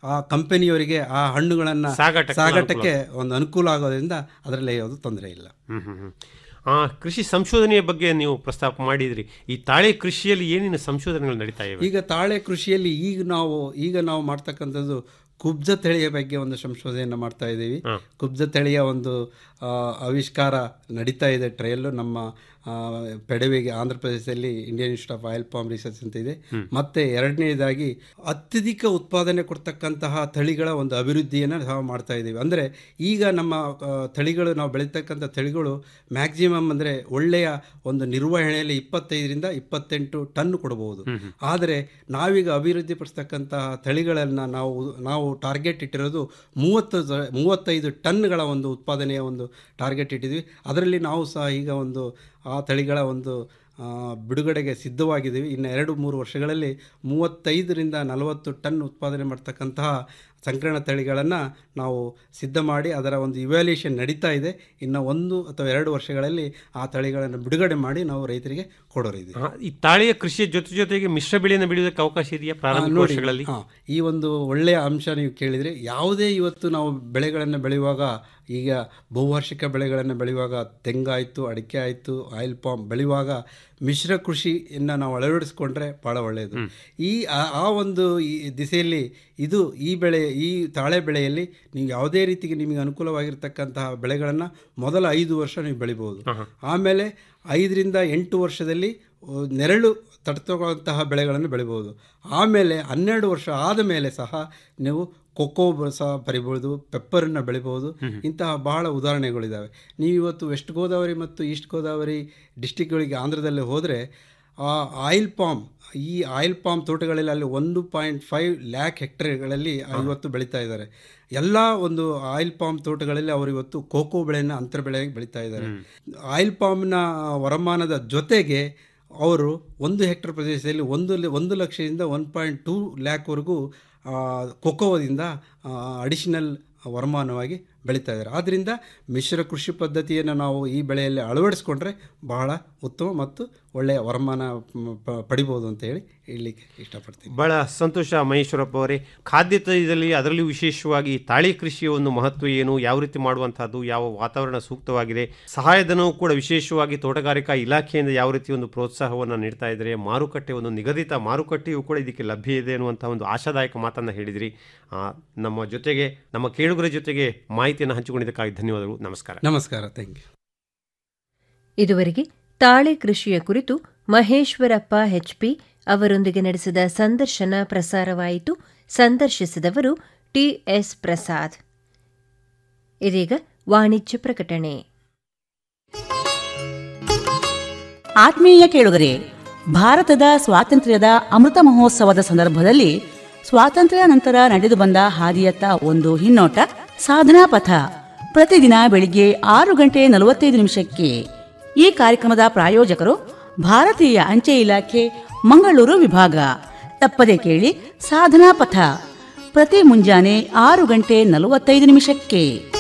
ಆ ಕಂಪನಿಯವರಿಗೆ ಆ ಹಣ್ಣುಗಳನ್ನು ಸಾಗಾಟಕ್ಕೆ ಸಾಗಾಟಕ್ಕೆ ಒಂದು ಅನುಕೂಲ ಆಗೋದ್ರಿಂದ ಅದರಲ್ಲಿ ಯಾವುದು ತೊಂದರೆ ಇಲ್ಲ ಹ್ಮ್ ಹ್ಮ್ ಹ್ಮ್. ಆ ಕೃಷಿ ಸಂಶೋಧನೆಯ ಬಗ್ಗೆ ನೀವು ಪ್ರಸ್ತಾಪ ಮಾಡಿದ್ರಿ ಈ ತಾಳೆ ಕೃಷಿಯಲ್ಲಿ ಏನೇನು ಸಂಶೋಧನೆಗಳು ನಡೀತಾ ಇವೆ ಈಗ ತಾಳೆ ಕೃಷಿಯಲ್ಲಿ ಈಗ ನಾವು ಈಗ ನಾವು ಮಾಡ್ತಕ್ಕಂಥದ್ದು ಕುಬ್ಜ ತಳಿಯ ಬಗ್ಗೆ ಒಂದು ಸಂಶೋಧನೆಯನ್ನು ಮಾಡ್ತಾ ಇದ್ದೀವಿ ಕುಬ್ಜ ತಳಿಯ ಒಂದು ಆ, ಆವಿಷ್ಕಾರ ನಡೀತಾ ಇದೆ ಟ್ರಯಲ್ಲು ನಮ್ಮ ಆ, ಪೆಡವಿಗೆ ಆಂಧ್ರ ಪ್ರದೇಶದಲ್ಲಿ Indian institute of oil palm research ಅಂತ ಇದೆ ಮತ್ತೆ ಎರಡನೇದಾಗಿ ಅತ್ಯಧಿಕ ಉತ್ಪಾದನೆ ಕೊಡ್ತಕ್ಕಂತಹ ತಳಿಗಳ ಒಂದು ಅಭಿವೃದ್ಧಿಯನ್ನು ನಾವು ಮಾಡ್ತಾ ಇದ್ದೀವಿ ಅಂದರೆ ಈಗ ನಮ್ಮ ಆ, ತಳಿಗಳು ನಾವು ಬೆಳೀತಕ್ಕಂಥ ತಳಿಗಳು ಮ್ಯಾಕ್ಸಿಮಮ್ ಅಂದರೆ ಒಳ್ಳೆಯ ಒಂದು ನಿರ್ವಹಣೆಯಲ್ಲಿ ಇಪ್ಪತ್ತೈದರಿಂದ ಇಪ್ಪತ್ತೆಂಟು ಟನ್ ಕೊಡಬಹುದು ಆದರೆ ನಾವೀಗ ಅಭಿವೃದ್ಧಿಪಡಿಸ್ತಕ್ಕಂತಹ ತಳಿಗಳನ್ನು ನಾವು ನಾವು ಟಾರ್ಗೆಟ್ ಇಟ್ಟಿರೋದು ಮೂವತ್ತು ತ- ಮೂವತ್ತೈದು ಟನ್ಗಳ ಒಂದು ಉತ್ಪಾದನೆಯ ಒಂದು ಟಾರ್ಗೆಟ್ ಇಟ್ಟಿದ್ವಿ ಅದರಲ್ಲಿ ನಾವು ಸಹ ಈಗ ಒಂದು ಆ ತಳಿಗಳ ಒಂದು ಆ, ಬಿಡುಗಡೆಗೆ ಸಿದ್ಧವಾಗಿದ್ದೀವಿ ಇನ್ನು ಎರಡು ಮೂರು ವರ್ಷಗಳಲ್ಲಿ ಮೂವತ್ತೈದರಿಂದ ನಲವತ್ತು ಟನ್ ಉತ್ಪಾದನೆ ಮಾಡ್ತಕ್ಕಂತಹ ಸಂಕರಣ ತಳಿಗಳನ್ನು ನಾವು ಸಿದ್ಧ ಮಾಡಿ ಅದರ ಒಂದು ಇವ್ಯಾಲ್ಯೂಯೇಷನ್ ನಡೀತಾ ಇದೆ ಇನ್ನು ಒಂದು ಅಥವಾ ಎರಡು ವರ್ಷಗಳಲ್ಲಿ ಆ ತಳಿಗಳನ್ನು ಬಿಡುಗಡೆ ಮಾಡಿ ನಾವು ರೈತರಿಗೆ ಕೊಡೋರಿದ್ದೀವಿ ಆ, ಈ ತಾಳೆಯ ಕೃಷಿಯ ಜೊತೆ ಜೊತೆಗೆ ಮಿಶ್ರ ಬೆಳೆಯನ್ನು ಬೆಳೆಯೋದಕ್ಕೆ ಅವಕಾಶ ಇದೆಯಾ ಪ್ರಾರಂಭಿಕ ನೋಡಿ, ವರ್ಷಗಳಲ್ಲಿ ಹಾ, ಈ ಒಂದು ಒಳ್ಳೆಯ ಅಂಶ ನೀವು ಕೇಳಿದರೆ ಯಾವುದೇ ಇವತ್ತು ನಾವು ಬೆಳೆಗಳನ್ನು ಬೆಳೆಯುವಾಗ ಈಗ ಬಹುವಾರ್ಷಿಕ ಬೆಳೆಗಳನ್ನು ಬೆಳೆಯುವಾಗ ತೆಂಗಾಯಿತು ಅಡಿಕೆ ಆಯಿತು ಆಯಿಲ್ ಪಾಮ್ ಬೆಳೆಯುವಾಗ ಮಿಶ್ರ ಕೃಷಿಯನ್ನು ನಾವು ಅಳವಡಿಸ್ಕೊಂಡ್ರೆ ಭಾಳ ಒಳ್ಳೆಯದು ಈ ಆ- ಆ ಒಂದು ಈ ದಿಸೆಯಲ್ಲಿ ಇದು ಈ ಬೆಳೆ ಈ ತಾಳೆ ಬೆಳೆಯಲ್ಲಿ ನೀವು ಯಾವುದೇ ರೀತಿಗೆ ನಿಮಗೆ ಅನುಕೂಲವಾಗಿರ್ತಕ್ಕಂತಹ ಬೆಳೆಗಳನ್ನು ಮೊದಲ ಐದು ವರ್ಷ ನೀವು ಬೆಳಿಬೋದು ಆಮೇಲೆ ಐದರಿಂದ ಎಂಟು ವರ್ಷದಲ್ಲಿ ಆ, ನೆರಳು ತಡ್ತಕ್ಕಂತಹ ಬೆಳೆಗಳನ್ನು ಬೆಳಿಬೋದು ಆಮೇಲೆ ಹನ್ನೆರಡು ವರ್ಷ ಆದ ಮೇಲೆ ಸಹ ನೀವು ಕೊಕ್ಕೋ ಬ- ಸಹ ಬರಿಬೋದು ಪೆಪ್ಪರನ್ನು ಬೆಳಿಬೋದು ಇಂತಹ ಬಹಳ ಉದಾಹರಣೆಗಳಿದ್ದಾವೆ ನೀವು ಇವತ್ತು ವೆಸ್ಟ್ ಗೋದಾವರಿ ಮತ್ತು ಈಸ್ಟ್ ಗೋದಾವರಿ ಡಿಸ್ಟಿಕ್ಗಳಿಗೆ ಆಂಧ್ರದಲ್ಲಿ ಹೋದರೆ ಆ ಆಯಿಲ್ ಪಾಮ್ ಈ ಆಯಿಲ್ ಪಾಮ್ ತೋಟಗಳಲ್ಲಿ ಅಲ್ಲಿ ಒಂದು ಪಾಯಿಂಟ್ ಫೈವ್ ಲ್ಯಾಕ್ ಹೆಕ್ಟೇರ್ಗಳಲ್ಲಿ ಇವತ್ತು ಬೆಳೀತಾ ಇದ್ದಾರೆ ಎಲ್ಲ ಒಂದು ಆಯಿಲ್ ಪಾಮ್ ತೋಟಗಳಲ್ಲಿ ಅವರು ಇವತ್ತು ಕೋಕೋ ಬೆಳೆಯನ್ನು ಅಂತರ ಬೆಳೆಯಾಗಿ ಬೆಳೀತಾ ಇದ್ದಾರೆ ಆಯಿಲ್ ಪಾಮ್ನ ವರಮಾನದ ಜೊತೆಗೆ ಅವರು ಒಂದು ಹೆಕ್ಟರ್ ಪ್ರದೇಶದಲ್ಲಿ ಒಂದು ಲ- ಒಂದು ಲಕ್ಷದಿಂದ ಒನ್ ಪಾಯಿಂಟ್ ಟೂ ಲ್ಯಾಕ್ವರೆಗೂ ಕೊಕೋದಿಂದ ಅಡಿಷನಲ್ ವರಮಾನವಾಗಿ ಬೆಳೀತಾ ಇದ್ದಾರೆ ಆದ್ದರಿಂದ ಮಿಶ್ರ ಕೃಷಿ ಪದ್ಧತಿಯನ್ನು ನಾವು ಈ ಬೆಳೆಯಲ್ಲಿ ಅಳವಡಿಸ್ಕೊಂಡ್ರೆ ಬಹಳ ಉತ್ತಮ ಮತ್ತು ಒಳ್ಳೆಯ ವರಮಾನ ಮ್, ಪ- ಪಡಿಬೋದು ಅಂತ ಹೇಳಿ ಹೇಳಲಿಕ್ಕೆ ಇಷ್ಟಪಡ್ತೀನಿ ಬಹಳ ಸಂತೋಷ ಮಹೇಶ್ವರಪ್ಪ ಅವರೇ ಖಾದ್ಯ ತೈಲದಲ್ಲಿ ಅದರಲ್ಲೂ ವಿಶೇಷವಾಗಿ ತಾಳೆ ಕೃಷಿಯ ಒಂದು ಮಹತ್ವ ಏನು ಯಾವ ರೀತಿ ಮಾಡುವಂತಹದ್ದು ಯಾವ ವಾತಾವರಣ ಸೂಕ್ತವಾಗಿದೆ ಸಹಾಯಧನವು ಕೂಡ ವಿಶೇಷವಾಗಿ ತೋಟಗಾರಿಕಾ ಇಲಾಖೆಯಿಂದ ಯಾವ ರೀತಿ ಒಂದು ಪ್ರೋತ್ಸಾಹವನ್ನು ನೀಡ್ತಾ ಇದ್ದಾರೆ ಮಾರುಕಟ್ಟೆ ಒಂದು ನಿಗದಿತ ಮಾರುಕಟ್ಟೆಯು ಕೂಡ ಇದಕ್ಕೆ ಲಭ್ಯ ಇದೆ ಅನ್ನುವಂಥ ಒಂದು ಆಶಾದಾಯಕ ಮಾತನ್ನು ಹೇಳಿದಿರಿ ಆ, ನಮ್ಮ ಜೊತೆಗೆ ನಮ್ಮ ಕೇಳುಗರ ಜೊತೆಗೆ ಮಾಹಿತಿಯನ್ನು ಹಂಚಿಕೊಂಡಿದ್ದಕ್ಕಾಗಿ ಧನ್ಯವಾದಗಳು ನಮಸ್ಕಾರ ನಮಸ್ಕಾರ ಥ್ಯಾಂಕ್ ಯು ಇದುವರೆಗೆ ತಾಳೆ ಕೃಷಿಯ ಕುರಿತು ಮಹೇಶ್ವರಪ್ಪ ಹೆಚ್ಪಿ ಅವರೊಂದಿಗೆ ನಡೆಸಿದ ಸಂದರ್ಶನ ಪ್ರಸಾರವಾಯಿತು ಸಂದರ್ಶಿಸಿದವರು ಟಿಎಸ್ ಪ್ರಸಾದ್ ಇದೀಗ ವಾಣಿಜ್ಯ ಪ್ರಕಟಣೆ ಆತ್ಮೀಯ ಕೇಳುಗರೆ ಭಾರತದ ಸ್ವಾತಂತ್ರ್ಯದ ಅಮೃತ ಮಹೋತ್ಸವದ ಸಂದರ್ಭದಲ್ಲಿ ಸ್ವಾತಂತ್ರ್ಯ ನಂತರ ನಡೆದು ಬಂದ ಹಾದಿಯತ್ತ ಒಂದು ಹಿನ್ನೋಟ ಸಾಧನಾ ಪಥ ಪ್ರತಿದಿನ ಬೆಳಿಗ್ಗೆ ಆರು ಗಂಟೆ ನಲವತ್ತೈದು ನಿಮಿಷಕ್ಕೆ ಈ ಕಾರ್ಯಕ್ರಮದ ಪ್ರಾಯೋಜಕರು ಭಾರತೀಯ ಅಂಚೆ ಇಲಾಖೆ ಮಂಗಳೂರು ವಿಭಾಗ ತಪ್ಪದೆ ಕೇಳಿ ಸಾಧನಾ ಪಥ ಪ್ರತಿ ಮುಂಜಾನೆ ಆರು ಗಂಟೆ ನಲವತ್ತೈದು ನಿಮಿಷಕ್ಕೆ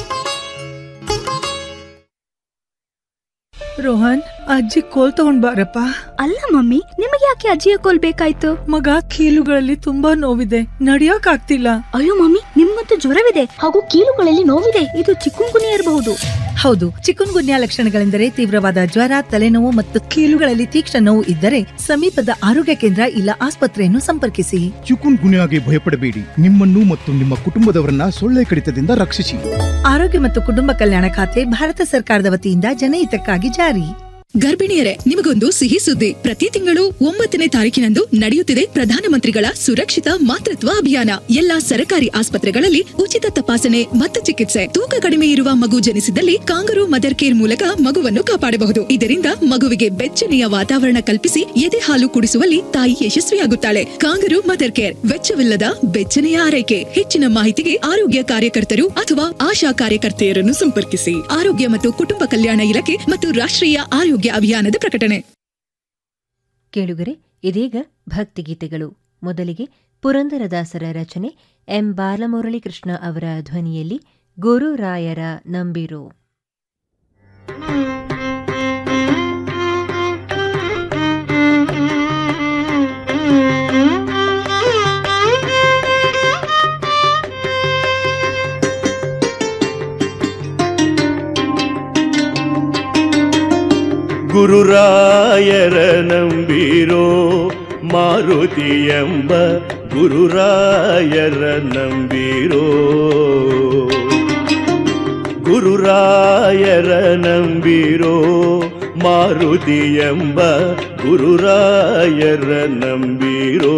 ರೋಹನ್ ಅಜ್ಜಿ ಕೋಲ್ ತಗೊಂಡ್ ಬಾರಪ್ಪ ಅಲ್ಲ ಮಮ್ಮಿ ನಿಮಗೆ ಯಾಕೆ ಅಜ್ಜಿಯ ಕೋಲ್ ಬೇಕಾಯ್ತು ಮಗ ಕೀಲುಗಳಲ್ಲಿ ತುಂಬಾ ನೋವಿದೆ ನಡಿಯಕ್ ಆಗ್ತಿಲ್ಲ ಅಯ್ಯೋ ಮಮ್ಮಿ ನಿಮ್ಗಂತೂ ಜ್ವರವಿದೆ ಹಾಗೂ ಕೀಲುಗಳಲ್ಲಿ ನೋವಿದೆ ಇದು ಚಿಕ್ಕುಂಗುನಿ ಇರಬಹುದು ಹೌದು ಚಿಕನ್ ಗುನ್ಯಾ ಲಕ್ಷಣಗಳೆಂದರೆ ತೀವ್ರವಾದ ಜ್ವರ ತಲೆನೋವು ಮತ್ತು ಕೀಲುಗಳಲ್ಲಿ ತೀಕ್ಷ್ಣ ನೋವು ಇದ್ದರೆ ಸಮೀಪದ ಆರೋಗ್ಯ ಕೇಂದ್ರ ಇಲ್ಲ ಆಸ್ಪತ್ರೆಯನ್ನು ಸಂಪರ್ಕಿಸಿ ಚಿಕುನ್ ಗುನ್ಯಾಗೆ ಭಯಪಡಬೇಡಿ ನಿಮ್ಮನ್ನು ಮತ್ತು ನಿಮ್ಮ ಕುಟುಂಬದವರನ್ನ ಸೊಳ್ಳೆ ಕಡಿತದಿಂದ ರಕ್ಷಿಸಿ ಆರೋಗ್ಯ ಮತ್ತು ಕುಟುಂಬ ಕಲ್ಯಾಣ ಖಾತೆ ಭಾರತ ಸರ್ಕಾರದ ವತಿಯಿಂದ ಜನಹಿತಕ್ಕಾಗಿ ಜಾರಿ ಗರ್ಭಿಣಿಯರೇ ನಿಮಗೊಂದು ಸಿಹಿ ಸುದ್ದಿ ಪ್ರತಿ ತಿಂಗಳು ಒಂಬತ್ತನೇ ತಾರೀಕಿನಂದು ನಡೆಯುತ್ತಿದೆ ಪ್ರಧಾನಮಂತ್ರಿಗಳ ಸುರಕ್ಷಿತ ಮಾತೃತ್ವ ಅಭಿಯಾನ ಎಲ್ಲಾ ಸರಕಾರಿ ಆಸ್ಪತ್ರೆಗಳಲ್ಲಿ ಉಚಿತ ತಪಾಸಣೆ ಮತ್ತು ಚಿಕಿತ್ಸೆ ತೂಕ ಕಡಿಮೆ ಇರುವ ಮಗು ಜನಿಸಿದಲ್ಲಿ ಕಾಂಗರು ಮದರ್ ಕೇರ್ ಮೂಲಕ ಮಗುವನ್ನು ಕಾಪಾಡಬಹುದು ಇದರಿಂದ ಮಗುವಿಗೆ ಬೆಚ್ಚನೆಯ ವಾತಾವರಣ ಕಲ್ಪಿಸಿ ಎದೆ ಹಾಲು ಕುಡಿಸುವಲ್ಲಿ ತಾಯಿ ಯಶಸ್ವಿಯಾಗುತ್ತಾಳೆ ಕಾಂಗರು ಮದರ್ ಕೇರ್ ವೆಚ್ಚವಿಲ್ಲದ ಬೆಚ್ಚನೆಯ ಆರೈಕೆ ಹೆಚ್ಚಿನ ಮಾಹಿತಿಗೆ ಆರೋಗ್ಯ ಕಾರ್ಯಕರ್ತರು ಅಥವಾ ಆಶಾ ಕಾರ್ಯಕರ್ತೆಯರನ್ನು ಸಂಪರ್ಕಿಸಿ ಆರೋಗ್ಯ ಮತ್ತು ಕುಟುಂಬ ಕಲ್ಯಾಣ ಇಲಾಖೆ ಮತ್ತು ರಾಷ್ಟ್ರೀಯ ಆರೋಗ್ಯ ಅಭಿಯಾನದ ಪ್ರಕಟಣೆ ಕೇಳುಗರೆ ಇದೀಗ ಭಕ್ತಿಗೀತೆಗಳು ಮೊದಲಿಗೆ ಪುರಂದರದಾಸರ ರಚನೆ ಎಂ ಬಾಲಮುರಳಿ ಕೃಷ್ಣ ಅವರ ಧ್ವನಿಯಲ್ಲಿ ಗುರುರಾಯರ ನಂಬಿರು ಗುರುರಾಯರ ನಂಬಿರೋ ಮಾರುತಿ ಎಂಬ ಗುರುರಾಯರ ನಂಬಿರೋ ಗುರುರಾಯರ ನಂಬಿರೋ ಮಾರುತಿ ಎಂಬ ಗುರುರಾಯರ ನಂಬಿರೋ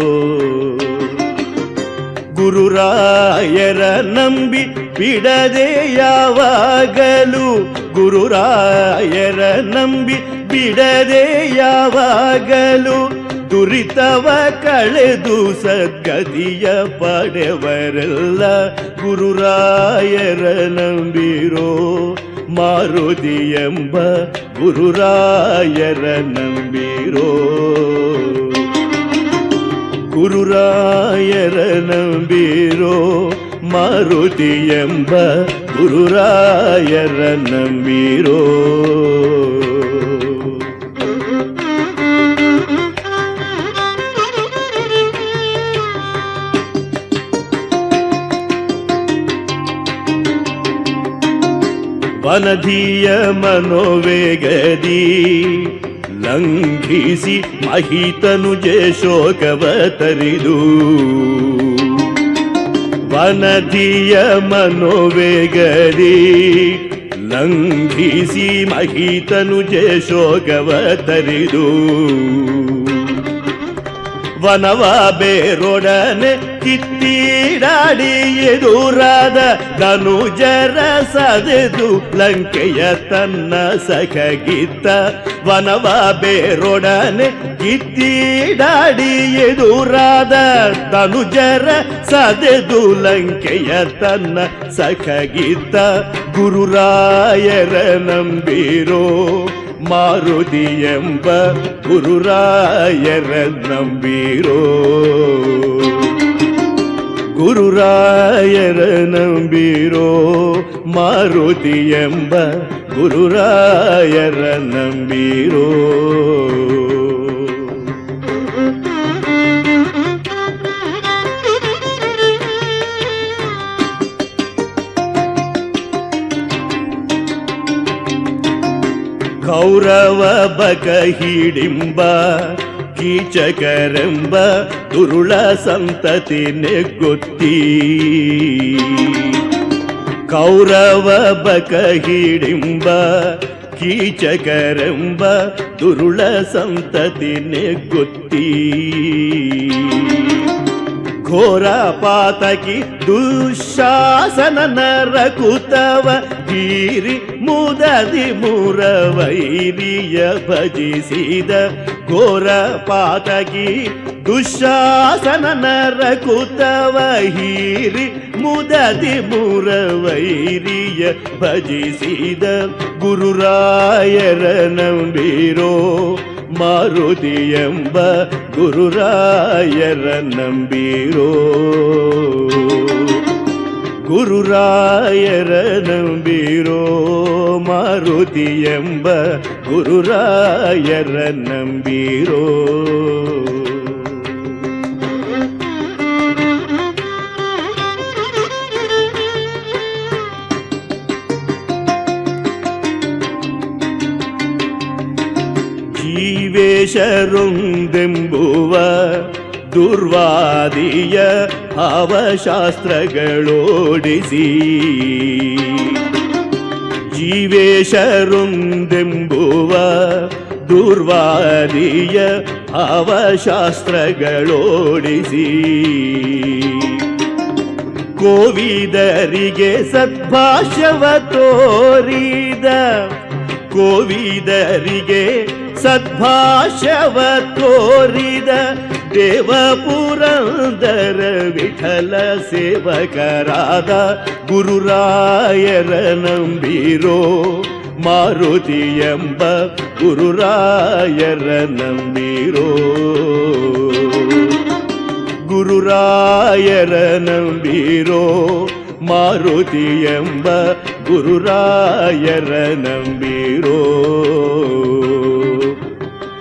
ಗುರುರಾಯರ ನಂಬಿ ಬಿಡದೆ ಯಾವಾಗಲೂ ಗುರುರಾಯರ ನಂಬಿ ಬಿಡದೆ ಯಾವಾಗಲೂ ದುರಿತವ ಕಳೆದು ಸದ್ಗತಿಯ ಪಡೆವರೆಲ್ಲ ಗುರುರಾಯರ ನಂಬಿರೋ ಮಾರುತಿ ಎಂಬ ಗುರುರಾಯರ ನಂಬಿರೋ ಗುರುರಾಯರ ನಂಬಿರೋ ಮಾರುತಿ ಎಂಬ ಗುರುರಾಯರ ನಂಬಿರೋ ವನಧಿಯ ಮನೋವೇಗದಿ ಲಂಘಿಸಿ ಮಹಿತನುಜೆ ಶೋಕವ ತರಿದು ವನಧಿಯ ಮನೋವೇಗದಿ ಲಂಘಿಸಿ ಮಹಿತನುಜೆ ಶೋಕವ ತರಿದು ವನವ ಬೇರೊಡನೆ ಕಿತ್ತೀಡಾಡಿ ಎದುರಾದ ಧನುಜರ ಸದೆದು ಲಂಕೆಯ ತನ್ನ ಸಖಗಿತ್ತ ವನವ ಬೇರೊಡನೆ ಕಿತ್ತೀಡಾಡಿ ಎದುರಾದ ಧನುಜರ ಸದೆದು ಲಂಕೆಯ ತನ್ನ ಸಖಗಿತ್ತ ಗುರುರಾಯರ ನಂಬಿರೋ ಮಾರುತಿ ಎಂಬ ಗುರುರಾಯರ ನಂಬಿರೋ ಗುರುರಾಯರ ನಂಬಿರೋ ಮಾರುತಿ ಎಂಬ ಗುರುರಾಯರ ನಂಬಿರೋ ಕೌರವ ಬಕ ಹಿಡಿಂಬ ಕೀಚಕರೆಂಬ ದುರುಳ ಸಂತತಿ ನೆಗ್ಗೊತ್ತಿ ಕೌರವ ಬಕ ಹಿಡಿಂಬ ಕೀಚಕರೆಂಬ ದುರುಳ ಸಂತತಿ ನೆಗ್ಗೊತ್ತಿ ಘೋರ ಪಾತಕಿ ದುಶಾಸನ ನರಕುತವ ಗೀರಿ ಮುದದಿ ಮುರವೈರಿಯ ಭಜಿಸಿದ ಘೋರ ಪಾತಕಿ ದುಶಾಸನ ನರಕುತವ ಹೀರಿ ಮುದದಿ ಮುರವೈರಿಯ ಭಜಿಸಿದ ಗುರುರಾಯರ ನಂಬಿರೋ ಮಾರುತಿ ಎಂಬ ಗುರುರಾಯರ ನಂಬಿರೋ ಗುರುರಾಯರ ನಂಬಿರೋ ಮಾರುತಿ ಎಂಬ ಗುರುರಾಯರ ನಂಬಿರೋ ಜೀವೇಶರೊಂದೆಂಬುವ ದುರ್ವಾದಿಯ ಭಾವಶಾಸ್ತ್ರಗಳೋಡಿಸಿ ಜೀವೇಶರೊಂದೆಂಬುವ ದುರ್ವಾದಿಯ ಭಾವಶಾಸ್ತ್ರಗಳೋಡಿಸಿ ಕೋವಿದರಿಗೆ ಸದ್ಭಾಷವ ತೋರಿದ ಕೋವಿದರಿಗೆ ಸದ್ಭಾಷವ ತೋರಿದ ದೇವ ಪುರಂದರ ವಿಠಲ ಸೇವಕರಾದ ಗುರುರಾಯರ ನಂಬಿರೋ ಮಾರುತಿ ಎಂಬ ಗುರುರಾಯರ ನಂಬಿರೋ ಗುರುರಾಯರ ನಂಬಿರೋ ಮಾರುತಿ ಎಂಬ ಗುರುರಾಯರ ನಂಬಿರೋ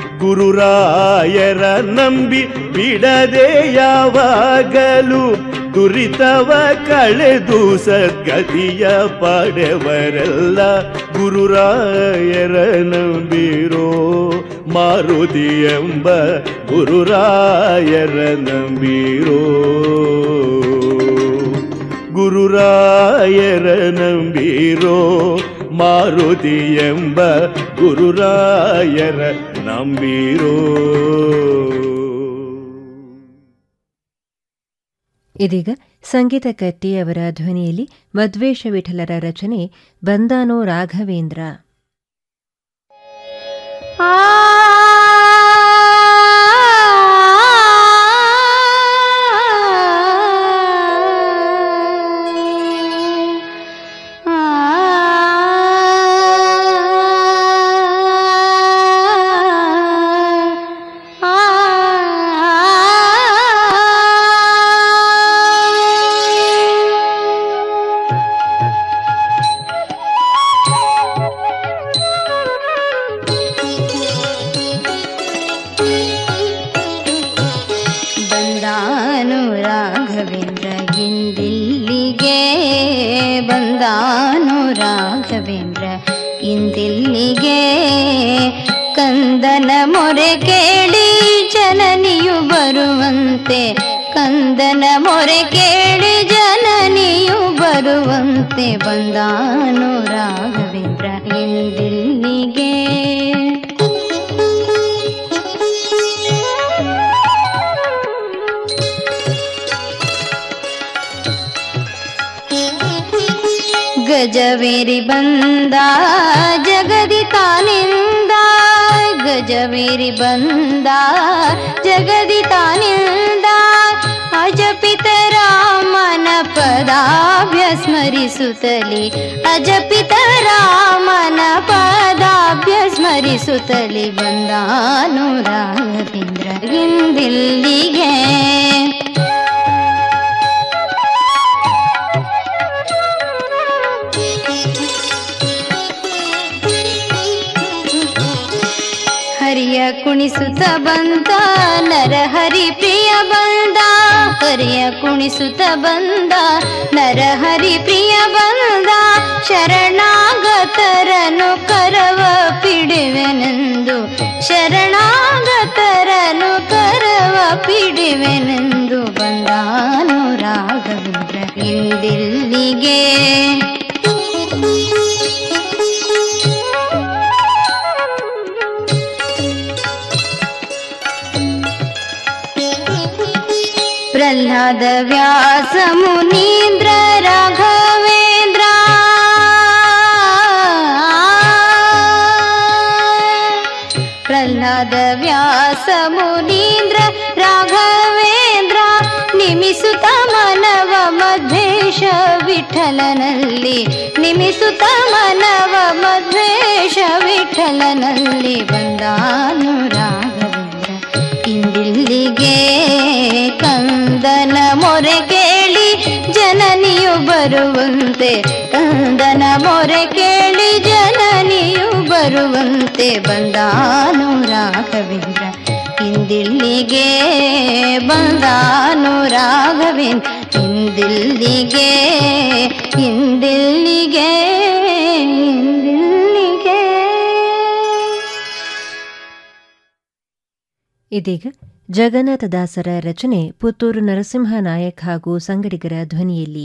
ಗುರುರಾಯರ ನಂಬಿ ಬಿಡದೆ ಯಾವಾಗಲೂ ದುರಿತವ ಕಳೆದು ಸದ್ಗತಿಯ ಪಡೆವರೆಲ್ಲ ಗುರುರಾಯರ ನಂಬಿರೋ ಮಾರುತಿ ಎಂಬ ಗುರುರಾಯರ ನಂಬಿರೋ ಗುರುರಾಯರ ನಂಬಿರೋ ಮಾರುತಿ ಎಂಬ ಗುರುರಾಯರ ನಂಬಿರೋ ಇದೀಗ ಸಂಗೀತ ಕಟ್ಟಿ ಅವರ ಧ್ವನಿಯಲ್ಲಿ ಮದ್ವೇಷ ವಿಠಲರ ರಚನೆ ಬಂದಾನೋ ರಾಘವೇಂದ್ರ ಬಂದಾನು ರಾಘವೇಂದ್ರ ಇಂದಿಲ್ಲಿಗೆ ಬಂದಾನು ರಾಘವೇಂದ್ರ ಇಂದಿಲ್ಲಿಗೆ ಕಂದನ ಮೊರೆ ಕೇಳಿ ಜನನಿಯು ಬರುವಂತೆ ಕಂದನ ಮೊರೆ ಕೇಳಿ ಜನನಿಯು ಬರುವಂತೆ ಬಂದಾನು ರಾಘವೇಂದ್ರ ಇಂದಿಲ್ಲಿಗೆ ಗಜವೇರಿ ಬಂದ ಜಗದಿ ತಾನಿಂದ ಗಜವೇರಿ ಬಂದ ಜಗದಿ ತಾನಿಂದ ಅಜಪಿತ ರಾಮನ ಪದಾಭ್ಯ ಸ್ಮರಿಸುತ್ತಲಿ ಅಜಪಿತ ರಾಮನ ಪದಾಭ್ಯ ಸ್ಮರಿಸುತ್ತಲಿ ಬಂದಾನು ರಾಘವೇಂದ್ರ ಹಿಂದಿಲ್ಲಿಗೆ ಹರಿಯ ಕುಣಿಸುತ್ತ ಬಂದ ನರ ಹರಿ ಪ್ರಿಯ ಬಂದ ಹರಿಯ ಕುಣಿಸುತ್ತ ಬಂದ ನರ ಹರಿ ಪ್ರಿಯ ಬಂದ ಶರಣಾಗತರನು ಕರವ ಪಿಡುವೆನೆಂದು ಶರಣಾಗತರನು ಕರವ ಪಿಡುವೆನೆಂದು ಬಂದಾನು ರಾಘವೇಂದ್ರ ಇಂದಿಲ್ಲಿಗೆ ಪ್ರಹ್ಲಾದ ವ್ಯಾಸ ಮುನೀಂದ್ರ ರಾಘವೇಂದ್ರ ಪ್ರಹ್ಲಾದ ವ್ಯಾಸ ಮುನೀಂದ್ರ ರಾಘವೇಂದ್ರ ನಿಮಿಸುತ್ತ ಮನವ ಮಧ್ವೇಶ ವಿಠಲನಲ್ಲಿ ನಿಮಿಸುತ್ತ ಮನವ ಮಧ್ವೇಶ ವಿಠಲನಲ್ಲಿ ಬಂದಾನು ರಾಘವೇಂದ್ರ ಇಂದಿಲ್ಲಿಗೆ ಕಂದನ ಮೊರೆ ಕೇಳಿ ಜನನಿಯು ಬರುವಂತೆ ಕಂದನ ಮೊರೆ ಕೇಳಿ ಜನನಿಯು ಬರುವಂತೆ ಬಂದಾನು ರಾಘವೇಂದ್ರ ಇಂದಿಲ್ಲಿಗೆ ಬಂದಾನು ರಾಘವೇಂದ್ರ ಇಂದಿಲ್ಲಿಗೆ ಇಂದಿಲ್ಲಿಗೆ ಇಂದಿಲ್ಲಿಗೆ ಇದೀಗ ಜಗನ್ನಾಥ ದಾಸರ ರಚನೆ ಪುತ್ತೂರು ನರಸಿಂಹ ನಾಯಕ್ ಹಾಗೂ ಸಂಗಡಿಗರ ಧ್ವನಿಯಲ್ಲಿ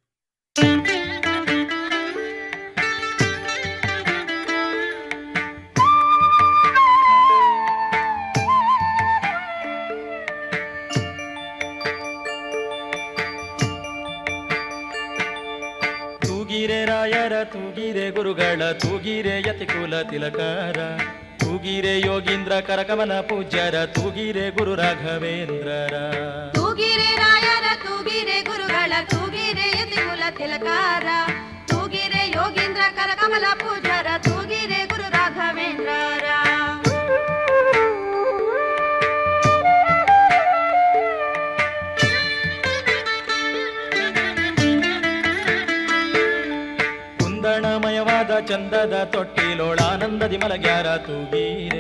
ತೂಗಿರೆ ರಾಯರ ತೂಗಿರೆ ಗುರುಗಳ ತೂಗಿರೆ ಯತಿಕುಲ ತಿಲಕಾರ ತೂಗಿರೆ ಯೋಗೀಂದ್ರ ಕರಕಮನ ಪೂಜ್ಯರ ತೂಗಿರೆ ಗುರು ರಾಘವೇಂದ್ರರ ತೂಗಿರೆ ರಾಯರ ತೂಗಿರೆ ಗುರುಗಳ ತೂಗಿರೆ ಯತಿಕುಲ ತಿಲಕಾರ ತೂಗಿರೆ ಯೋಗೀಂದ್ರ ಕರಕಮಲ ಪೂಜಾರ ತೂಗಿರೆ ಗುರು ರಾಘವೇಂದ್ರರ ಕುಂದಣಮಯವಾದ ಚಂದದ ತೊಟ್ಟಿಲೋಳಾನಂದದಿ ಮಲಗ್ಯಾರ ತೂಗಿರೆ